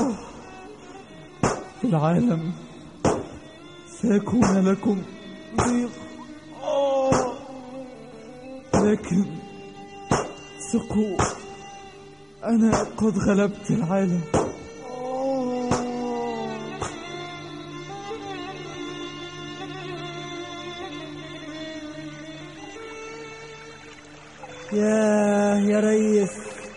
في العالم سيكون لكم ضيق آه. لكن ثقوا أنا قد غلبت العالم ياه يا ريس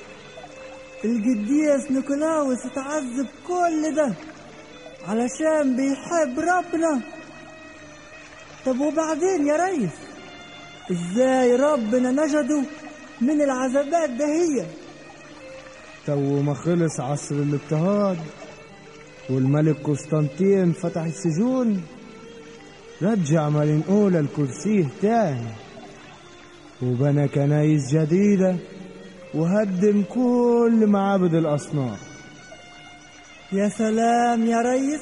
القديس نيكولاوس اتعذب كل ده علشان بيحب ربنا طب وبعدين يا ريس ازاي ربنا نجده من العذابات دهية تو ما خلص عصر الاضطهاد والملك قسطنطين فتح السجون رجع مارينولا لكرسيه تاني وبنى كنايس جديدة وهدم كل معابد الأصنام يا سلام يا ريس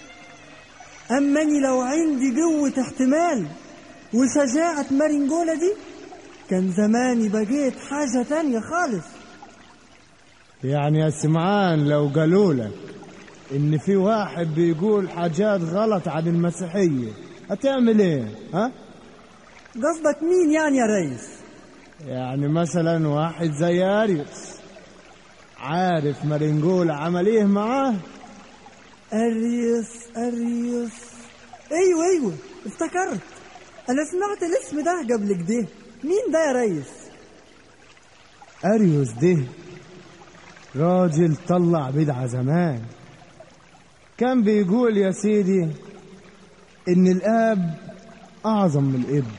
أماني لو عندي قوة احتمال وشجاعة مارينجولا دي كان زماني بقيت حاجة تانية خالص يعني يا سمعان لو قالوا لك ان في واحد بيقول حاجات غلط عن المسيحية هتعمل ايه ها قصدك مين يعني يا ريس يعني مثلا واحد زي اريوس عارف مارينجولا عمل ايه معاه أريوس أريوس أيوة أيوة افتكرت أنا سمعت الاسم ده قبل كده مين ده يا ريس اريوس ده راجل طلع بدعة زمان كان بيقول يا سيدي ان الاب اعظم من الابن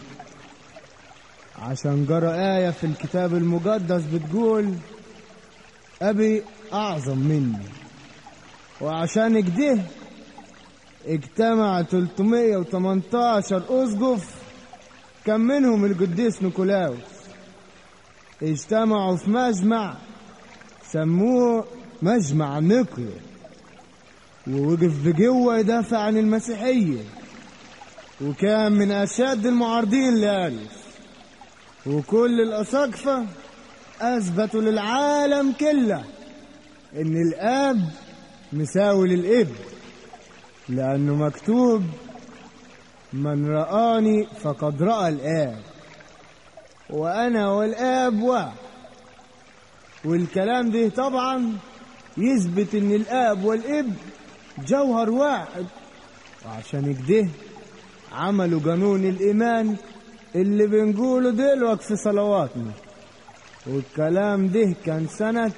عشان جرى آية في الكتاب المقدس بتقول أبي أعظم مني وعشان كده اجتمع 318 أسقف كان منهم القديس نيكولاوس اجتمعوا في مجمع سموه مجمع نيقيا ووقف بقوة يدافع عن المسيحية وكان من أشد المعارضين لأريوس وكل الأساقفة أثبتوا للعالم كله إن الآب مساوي للابن لأنه مكتوب من رآني فقد رأى الآب وأنا والآب واحد والكلام ده طبعا يثبت إن الآب والابن جوهر واحد وعشان كده عملوا قانون الإيمان اللي بنقوله دلوقتي في صلواتنا والكلام ده كان سنة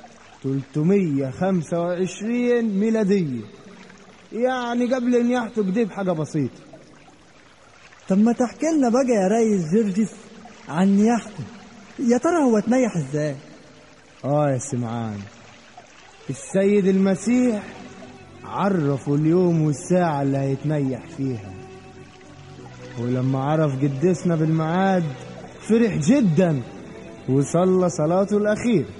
325 ميلادية يعني قبل ان يحتوا كده بحاجة بسيطة طب ما تحكي لنا بقى يا ريس جرجس عن نياحته يا ترى هو اتنيح ازاي اه يا سمعان السيد المسيح عرفوا اليوم والساعة اللي هيتنيح فيها ولما عرف قدسنا بالميعاد فرح جدا وصلى صلاته الأخيرة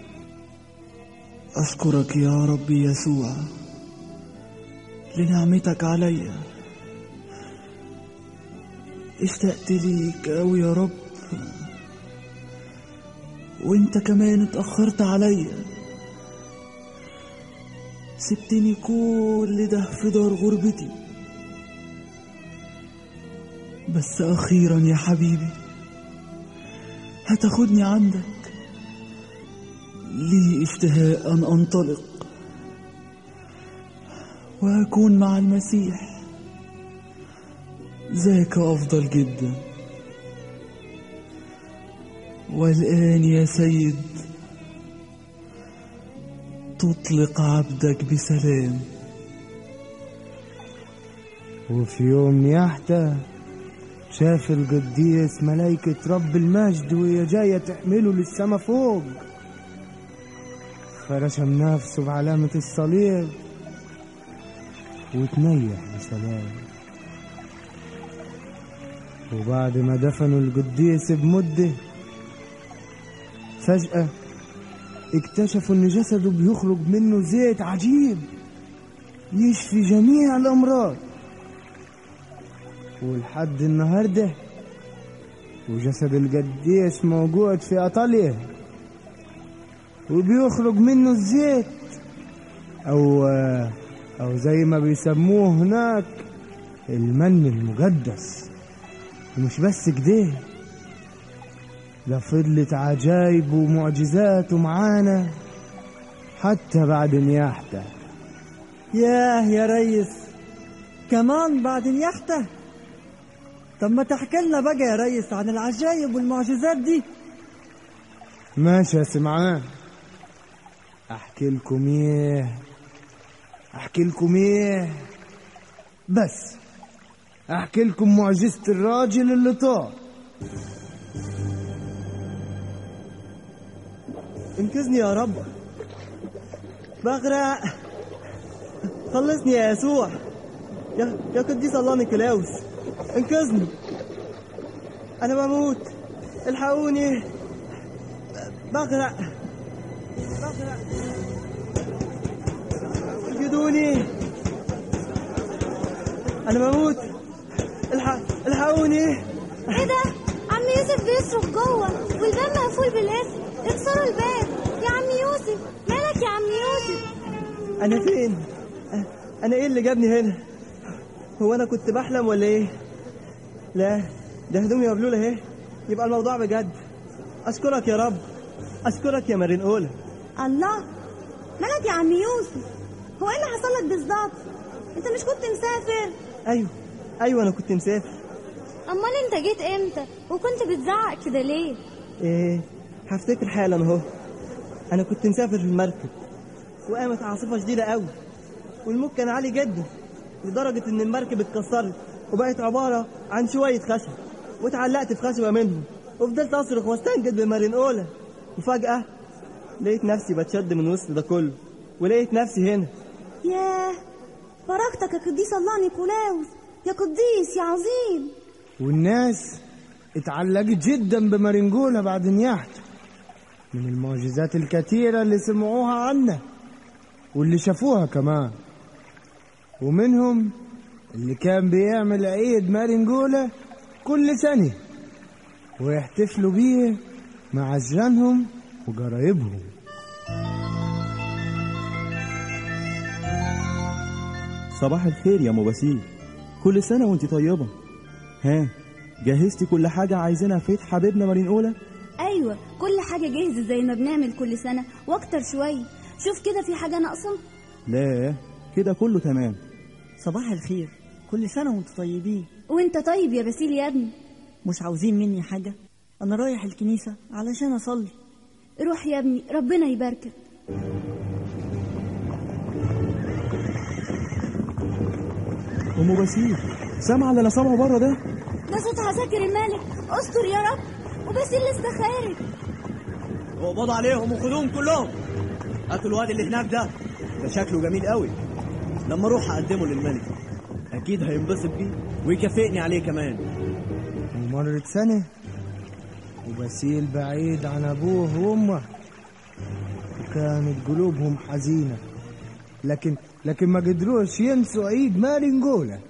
أشكرك يا ربي يسوع لنعمتك علي اشتقت ليك أوي يا رب وانت كمان اتأخرت عليا سبتني كل ده في دار غربتي بس أخيرا يا حبيبي هتاخدني عندك لي اشتهاء أن أنطلق وأكون مع المسيح ذاك أفضل جدا والآن يا سيد تطلق عبدك بسلام وفي يوم نياحته شاف القديس ملايكة رب المجد وهي جاية تحمله للسما فوق فرشم نفسه بعلامة الصليب وتنيح بسلام وبعد ما دفنوا القديس بمدة فجأة اكتشفوا ان جسده بيخرج منه زيت عجيب يشفي جميع الامراض ولحد النهارده وجسد القديس موجود في ايطاليا وبيخرج منه الزيت او او زي ما بيسموه هناك المن المقدس ومش بس كده ده فضلت عجايب ومعجزات معانا حتى بعد نياحته ياه يا ريس كمان بعد نياحته طب ما تحكي لنا بقى يا ريس عن العجايب والمعجزات دي ماشي يا سمعان احكي لكم ايه احكي لكم ايه بس احكي لكم معجزة الراجل اللي طار انقذني يا رب بغرق خلصني يا يسوع يا يا قديس الله نيكولاوس انقذني انا بموت الحقوني بغرق بغرق انقذوني انا بموت الحق الحقوني ايه ده عم يوسف بيصرخ جوه والباب مقفول بالقفل اكسروا الباب يا عم يوسف مالك يا عم يوسف انا فين انا ايه اللي جابني هنا هو انا كنت بحلم ولا ايه لا ده هدومي مبلوله اهي يبقى الموضوع بجد اشكرك يا رب اشكرك يا مارين اولا الله مالك يا عم يوسف هو ايه اللي حصل لك بالظبط انت مش كنت مسافر ايوه ايوه انا كنت مسافر امال انت جيت امتى وكنت بتزعق كده ليه ايه هفتكر حالا اهو انا كنت مسافر في المركب وقامت عاصفه شديده قوي والموج كان عالي جدا لدرجه ان المركب اتكسرت وبقت عباره عن شويه خشب واتعلقت في خشبه منهم وفضلت اصرخ واستنجد بمارين اولا وفجاه لقيت نفسي بتشد من وسط ده كله ولقيت نفسي هنا ياه بركتك يا قديس الله نيكولاوس يا قديس يا عظيم والناس اتعلقت جدا بمارنجولا بعد نياحته من المعجزات الكثيرة اللي سمعوها عنه واللي شافوها كمان ومنهم اللي كان بيعمل عيد مارنجولا كل سنة ويحتفلوا بيه مع جيرانهم وقرايبهم صباح الخير يا مباسيل كل سنة وانت طيبة ها جهزتي كل حاجة عايزينها في عيد حبيبنا مارين أولا ايوه كل حاجه جاهزه زي ما بنعمل كل سنه واكتر شويه شوف كده في حاجه ناقصه لا كده كله تمام صباح الخير كل سنة وانتم طيبين وانت طيب يا باسيل يا ابني مش عاوزين مني حاجة أنا رايح الكنيسة علشان أصلي روح يا ابني ربنا يباركك أم باسيل سامعة اللي أنا سامعه بره ده ده صوت عساكر الملك استر يا رب وباسيل لسه خارج اقبضوا عليهم وخدوهم كلهم هاتوا الواد اللي هناك ده ده شكله جميل قوي لما اروح اقدمه للملك اكيد هينبسط بيه ويكافئني عليه كمان ومرت سنة وبسيل بعيد عن أبوه وأمه وكانت قلوبهم حزينة لكن لكن ما قدروش ينسوا عيد مارنجولا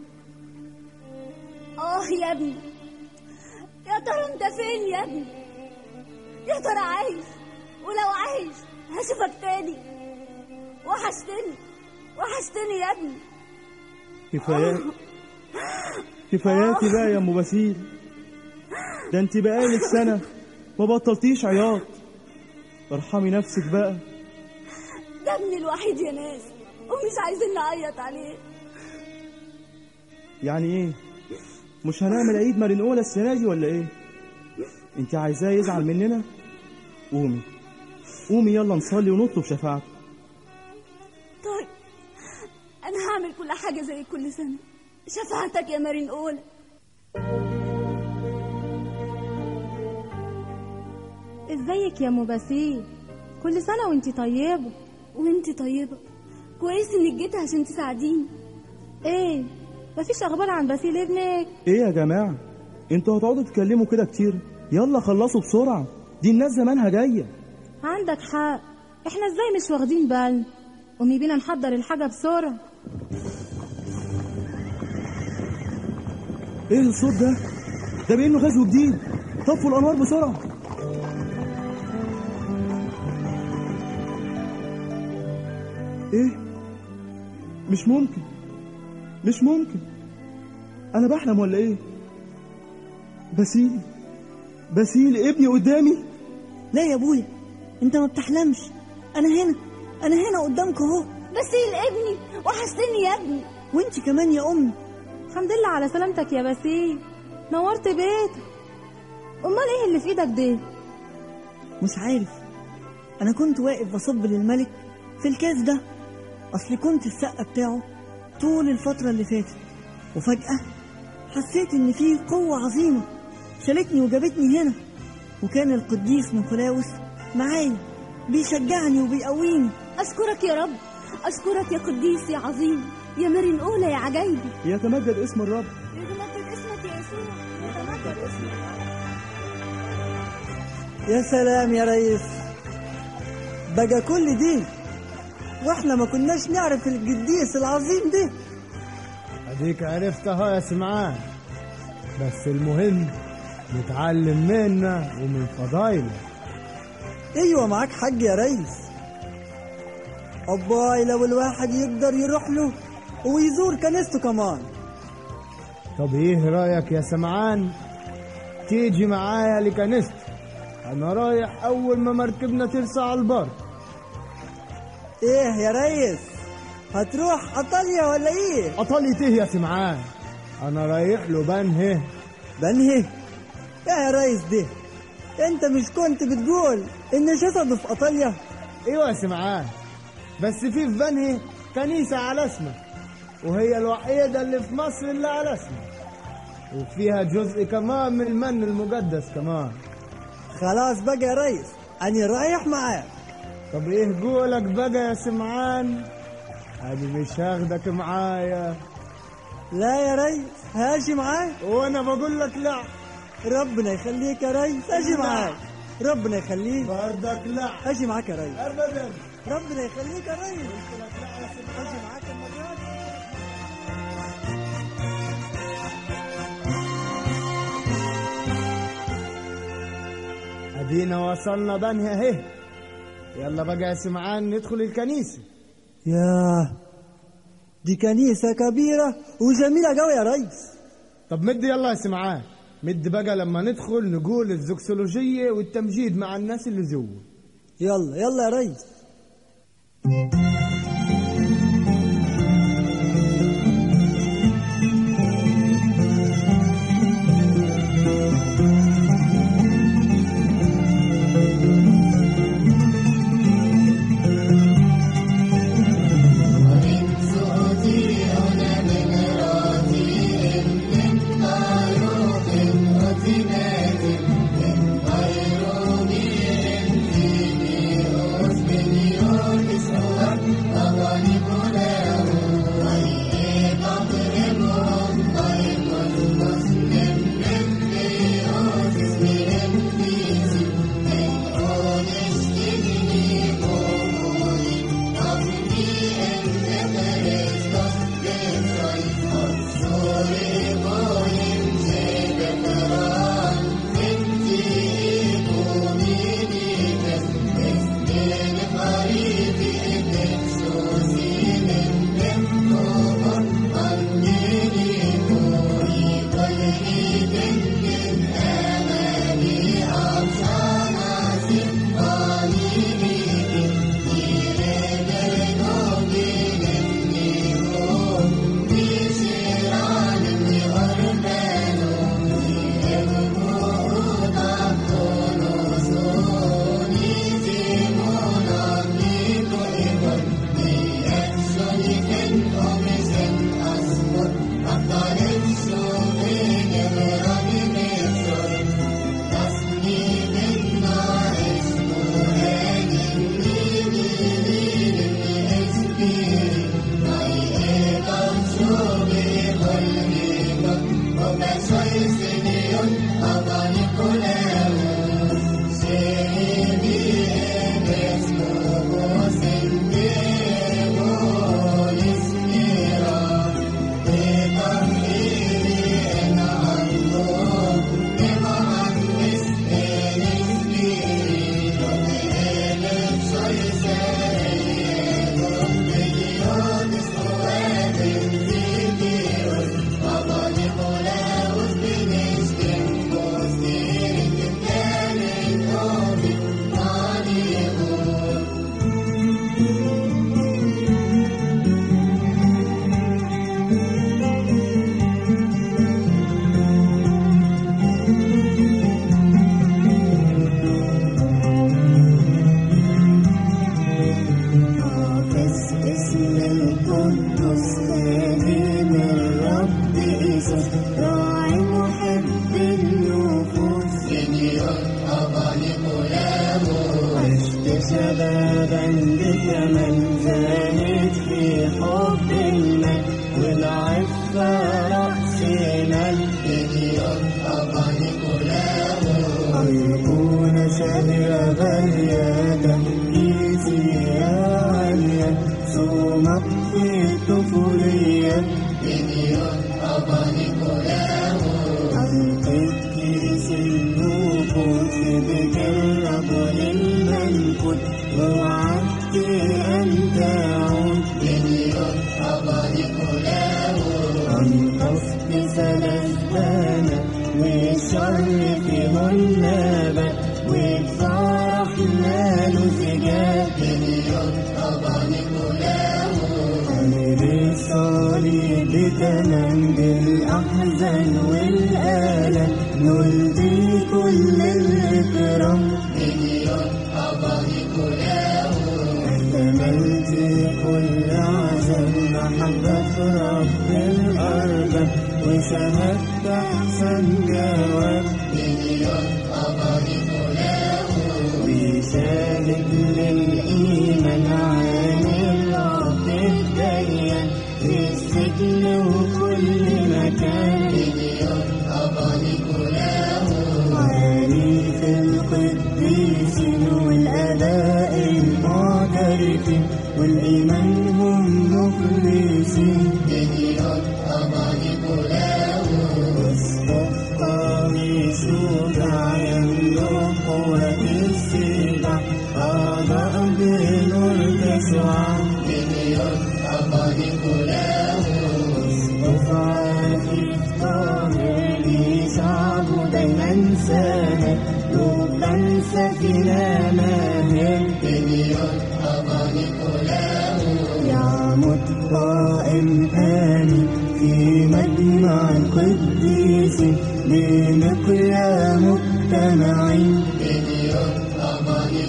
اه يا ابني يا ترى انت فين يا ابني يا ترى عايش ولو عايش هشوفك تاني وحشتني وحشتني يا ابني كفايات كفاياتي بقى يا ام باسيل ده انت بقالك سنة ما بطلتيش عياط ارحمي نفسك بقى ده ابني الوحيد يا ناس ومش عايزين نعيط عليه يعني ايه مش هنعمل عيد مارين اولا السنة دي ولا ايه انت عايزاه يزعل مننا قومي قومي يلا نصلي ونطلب شفاعته طيب انا هعمل كل حاجه زي كل سنه شفاعتك يا مارين اولى ازيك يا ام باسيل كل سنه وانتي طيبه وانتي طيبه كويس انك جيت عشان تساعديني ايه مفيش اخبار عن باسيل ابنك ايه يا جماعة انتوا هتقعدوا تتكلموا كده كتير يلا خلصوا بسرعة دي الناس زمانها جاية عندك حق احنا ازاي مش واخدين بالنا قومي بينا نحضر الحاجه بسرعه ايه الصوت ده ده بانه غزو جديد طفوا الانوار بسرعة ايه مش ممكن مش ممكن انا بحلم ولا ايه بسيل بسيل ابني قدامي لا يا ابويا انت ما بتحلمش انا هنا انا هنا قدامك اهو باسيل ابني وحشتني يا ابني وانت كمان يا امي الحمد لله على سلامتك يا باسيل نورت بيتك امال ايه اللي في ايدك ده مش عارف انا كنت واقف بصب للملك في الكاس ده اصل كنت السقه بتاعه طول الفتره اللي فاتت وفجاه حسيت ان في قوه عظيمه شالتني وجابتني هنا وكان القديس نيقولاوس معايا بيشجعني وبيقويني أشكرك يا رب أشكرك يا قديس يا عظيم يا مرن أولى يا عجايبي يتمجد اسم الرب يتمجد اسمك يا يسوع يتمجد اسمك يا سلام يا ريس بقى كل دي واحنا ما كناش نعرف القديس العظيم ده اديك عرفتها يا سمعان بس المهم نتعلم منه ومن فضايله ايوه معاك حق يا ريس أباي لو الواحد يقدر يروح له ويزور كنيسته كمان طب ايه رايك يا سمعان تيجي معايا لكنيستي انا رايح اول ما مركبنا ترسى على البر ايه يا ريس هتروح ايطاليا ولا ايه ايطاليا ايه يا سمعان انا رايح له بنهي بنهي يا يا ريس ده انت مش كنت بتقول ان جسده في ايطاليا ايوه يا سمعان بس في في بنهي كنيسة على اسمه وهي الوحيدة اللي في مصر اللي على اسمه وفيها جزء كمان من المن المقدس كمان خلاص بقى يا ريس انا رايح معاك طب ايه قولك بقى يا سمعان انا مش هاخدك معايا لا يا ريس هاجي معاك وانا بقول لك لا ربنا يخليك يا ريس اجي معاك ربنا يخليك بردك لا اجي معاك يا ريس ابدا ربنا يخليك يا ريس اجي معاك المره دي ادينا وصلنا بنها اهي يلا بقى يا سمعان ندخل الكنيسة ياه دي كنيسة كبيرة وجميلة قوي يا ريس طب مد يلا يا سمعان مد بقى لما ندخل نقول الزوكسولوجية والتمجيد مع الناس اللي جوا يلا يلا يا ريس Thank you. استاذن الرب إيسوس راعي محب النفوس بنيون أباني عشت شبابا بثمن زاهد في حب المال والعفة رأسنا البنيون أباني أيقونة شهيرة غالية كيسية عالية صومك في الطفولية بنيون أباني أنقذ كيس النفوس بجرب للملكوت ووعدت أن تعود بنيون أباني أنقذ بثلاث بنات والشر فيهن نبات وفرحنا له زجاج بنيون أباني حامل الصليب بتمن بالأحزان والآلام نلقي كل الإكرام بنيون أباني احتملت كل عزم محبة رب الأرض وشهدت أحسن جواب بنيون أباني وشاهد للإيمان عن الرب الديان في السجن وكل مكان بنيون أباني عارف القديسين والآباء المعترفين والإيمان هم مخلصين بنيون أباني أسقف قوي شجاع يملك قوة السباع أعضاء بنور تشعع بنيون أباني أسقف عفيف طاهر لي شعبه دايما سند لبا سفينة ماهر بنيون أباني يعمد قائم آمن في مجمع القديسين بنقيا مجتمعين بنيون أباني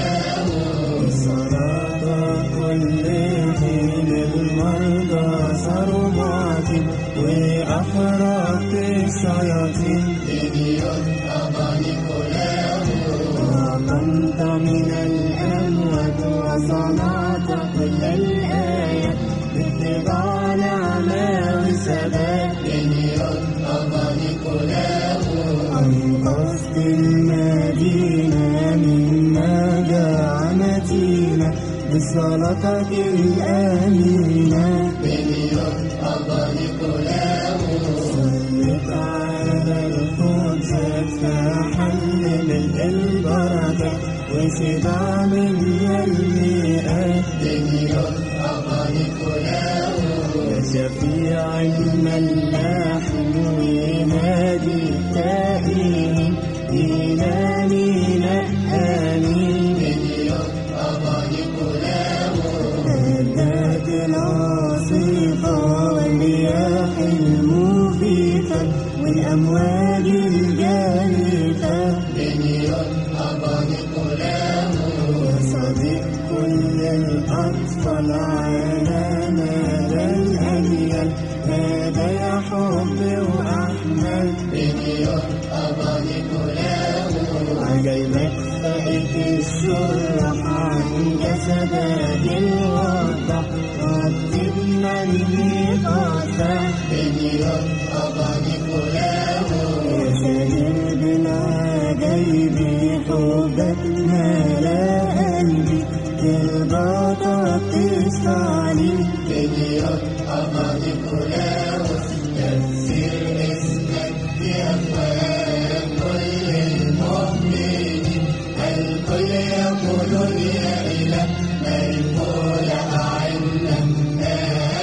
صلاة كل حين المرضى صاروا معتم وأحرقت الشياطين بنيون أباني وقمت من الأموات وصنعت كل الآيات باتباع نعمة وثبات بنيون أباني أنقذت المدينة من مجاعة متينة بصلاتك الآمينة بنيون أباني صلت على القدس فحل من البركة وشبع من المئات بنيون أباني يا شفيع الملاحم وهادي التائهين إيماني نقاني بنيون أباني هدات العاصفة والرياح المخيفة والأمواج الجارفة بنيون أباني يا صديق كل الأطفال على مدى الأجيال هذا يا حب وأحمد بنيون أباني عجيبك فائت الشرح عن جسدك الوضح رتبنا الميقات بنيون أباني يا سرير بالعجيب حبك ملا قلبي تربطك تشفع لي بنيون أباني تفسير اسمك يا أخوان كل المؤمنين الكل يقول يا إله ملكول أعنا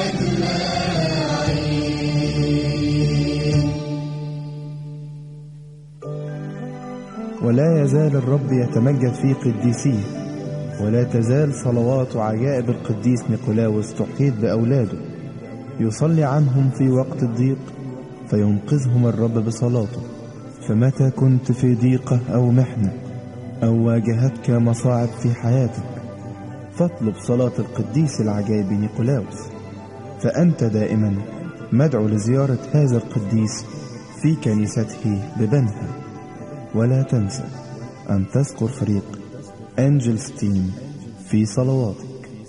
أجمعين ولا يزال الرب يتمجد في قديسيه ولا تزال صلوات وعجائب القديس نيقولاوس تحيط بأولاده يصلي عنهم في وقت الضيق فينقذهم الرب بصلاته فمتى كنت في ضيقة أو محنة أو واجهتك مصاعب في حياتك فاطلب صلاة القديس العجائب نيقولاوس فأنت دائما مدعو لزيارة هذا القديس في كنيسته ببنها ولا تنسى أن تذكر فريق أنجلز تيم في صلواتك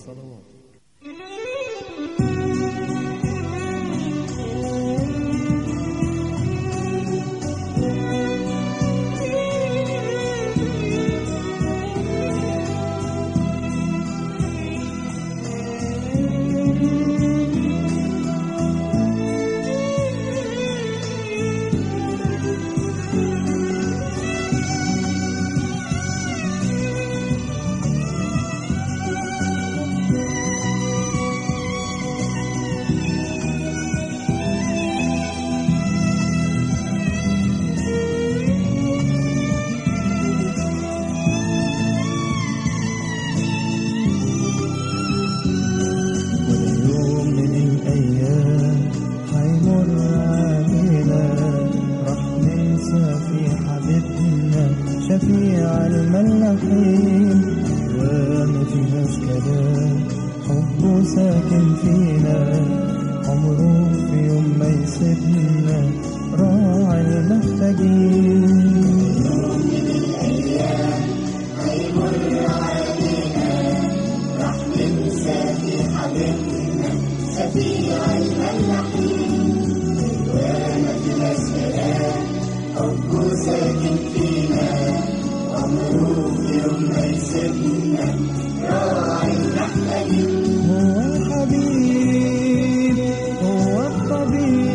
يوم من الأيام هيمر علينا راح ننسى في حبيبنا شفيع الملاحين وما فيهاش كلام حبه ساكن فينا عمره في يوم ما يسيبنا راعي المحتاجين يوم من الأيام هيمر علينا راح ننسى في حبيبنا سفيع الملاحين وانا في مسكنة حبه ساكن فينا عمره في يوم ما يسيبنا راعي المحتاجين هو الحبيب هو الطبيب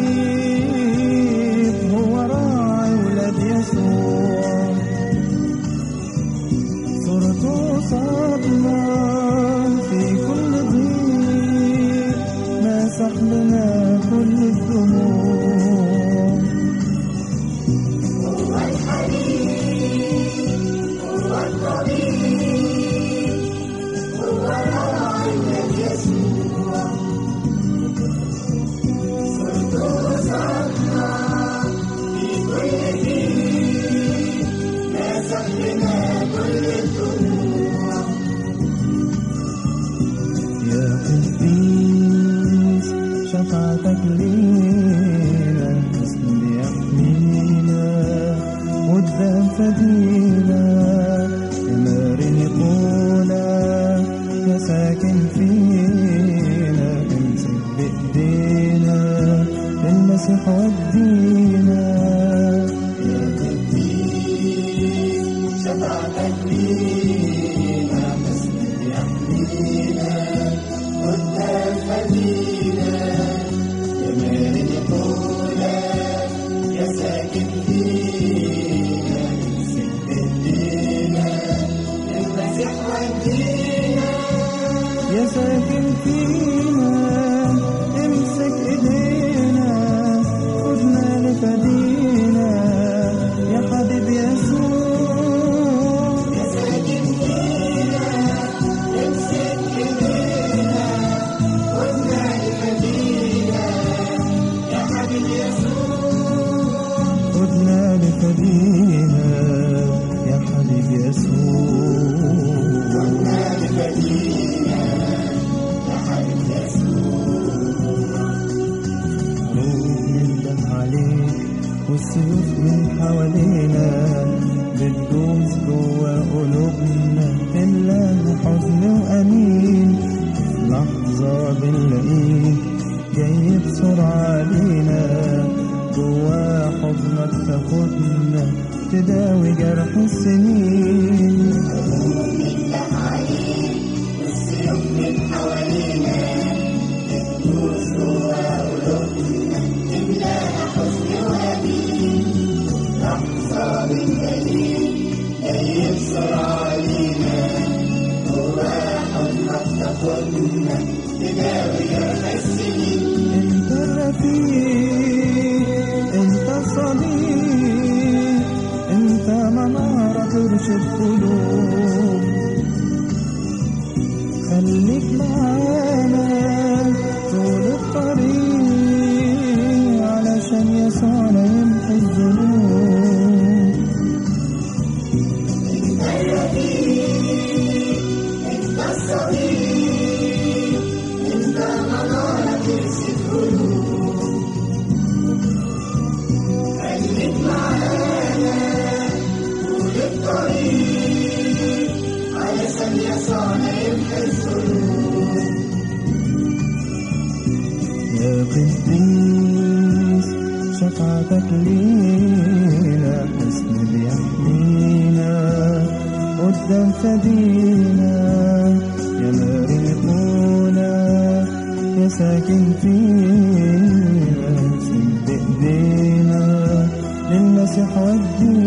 هو راعي ولاد يسوع صورته صدمة في كل ضيق مسح لنا كل الدموع هو الحبيب هو الطبيب هو راعي ولاد يسوع صورته صدمة في كل ضيق مسح لنا كل الدموع يا قديس شفاعتك لينا اسم بيحمينا قدام فدينا مارن يقولا يا ساكن فينا امسك بايدينا المسيح ودينا يا قديس شفاعتك لينا اسم بيحمينا قدام فدينا يا مارن يقولا يا ساكن فينا امسك بايدينا المسيح ودينا يا ساكن فينا امسك ايدينا خدنا لفدينا يا حبيب يسوع يا ساكن فينا امسك ايدينا خدنا لفدينا يا حبيب يسوع خدنا لفدينا يا حبيب يسوع خدنا لفدينا يا حبيب يسوع نندم عليك والسيوف من حوالينا بتدوس جوا قلوبنا تملانا حزن وأنين في لحظة بنلاقيك جاي بسرعة علينا جوا حضنك تاخدنا تداوي جرح السنين نندم عليك والسيوف من حوالينا بتدوس جوا قلوبنا تملانا حزن وأنين لحظة بنلاقيك جاي بسرعة علينا جوا حضنك تاخدنا تداوي جرح السنين انت الرفيق انت الصديق انت منارة ترشد قلوب خليك معانا طول الطريق علشان يسوعنا يمحي الذنوب انت الرفيق انت الصديق انت منارة ترشد قديس شفاعتك لينا حسن بيحمينا قدام فدينا يا ماري الأولى يا ساكن فينا سد ايدينا للمسيح ودينا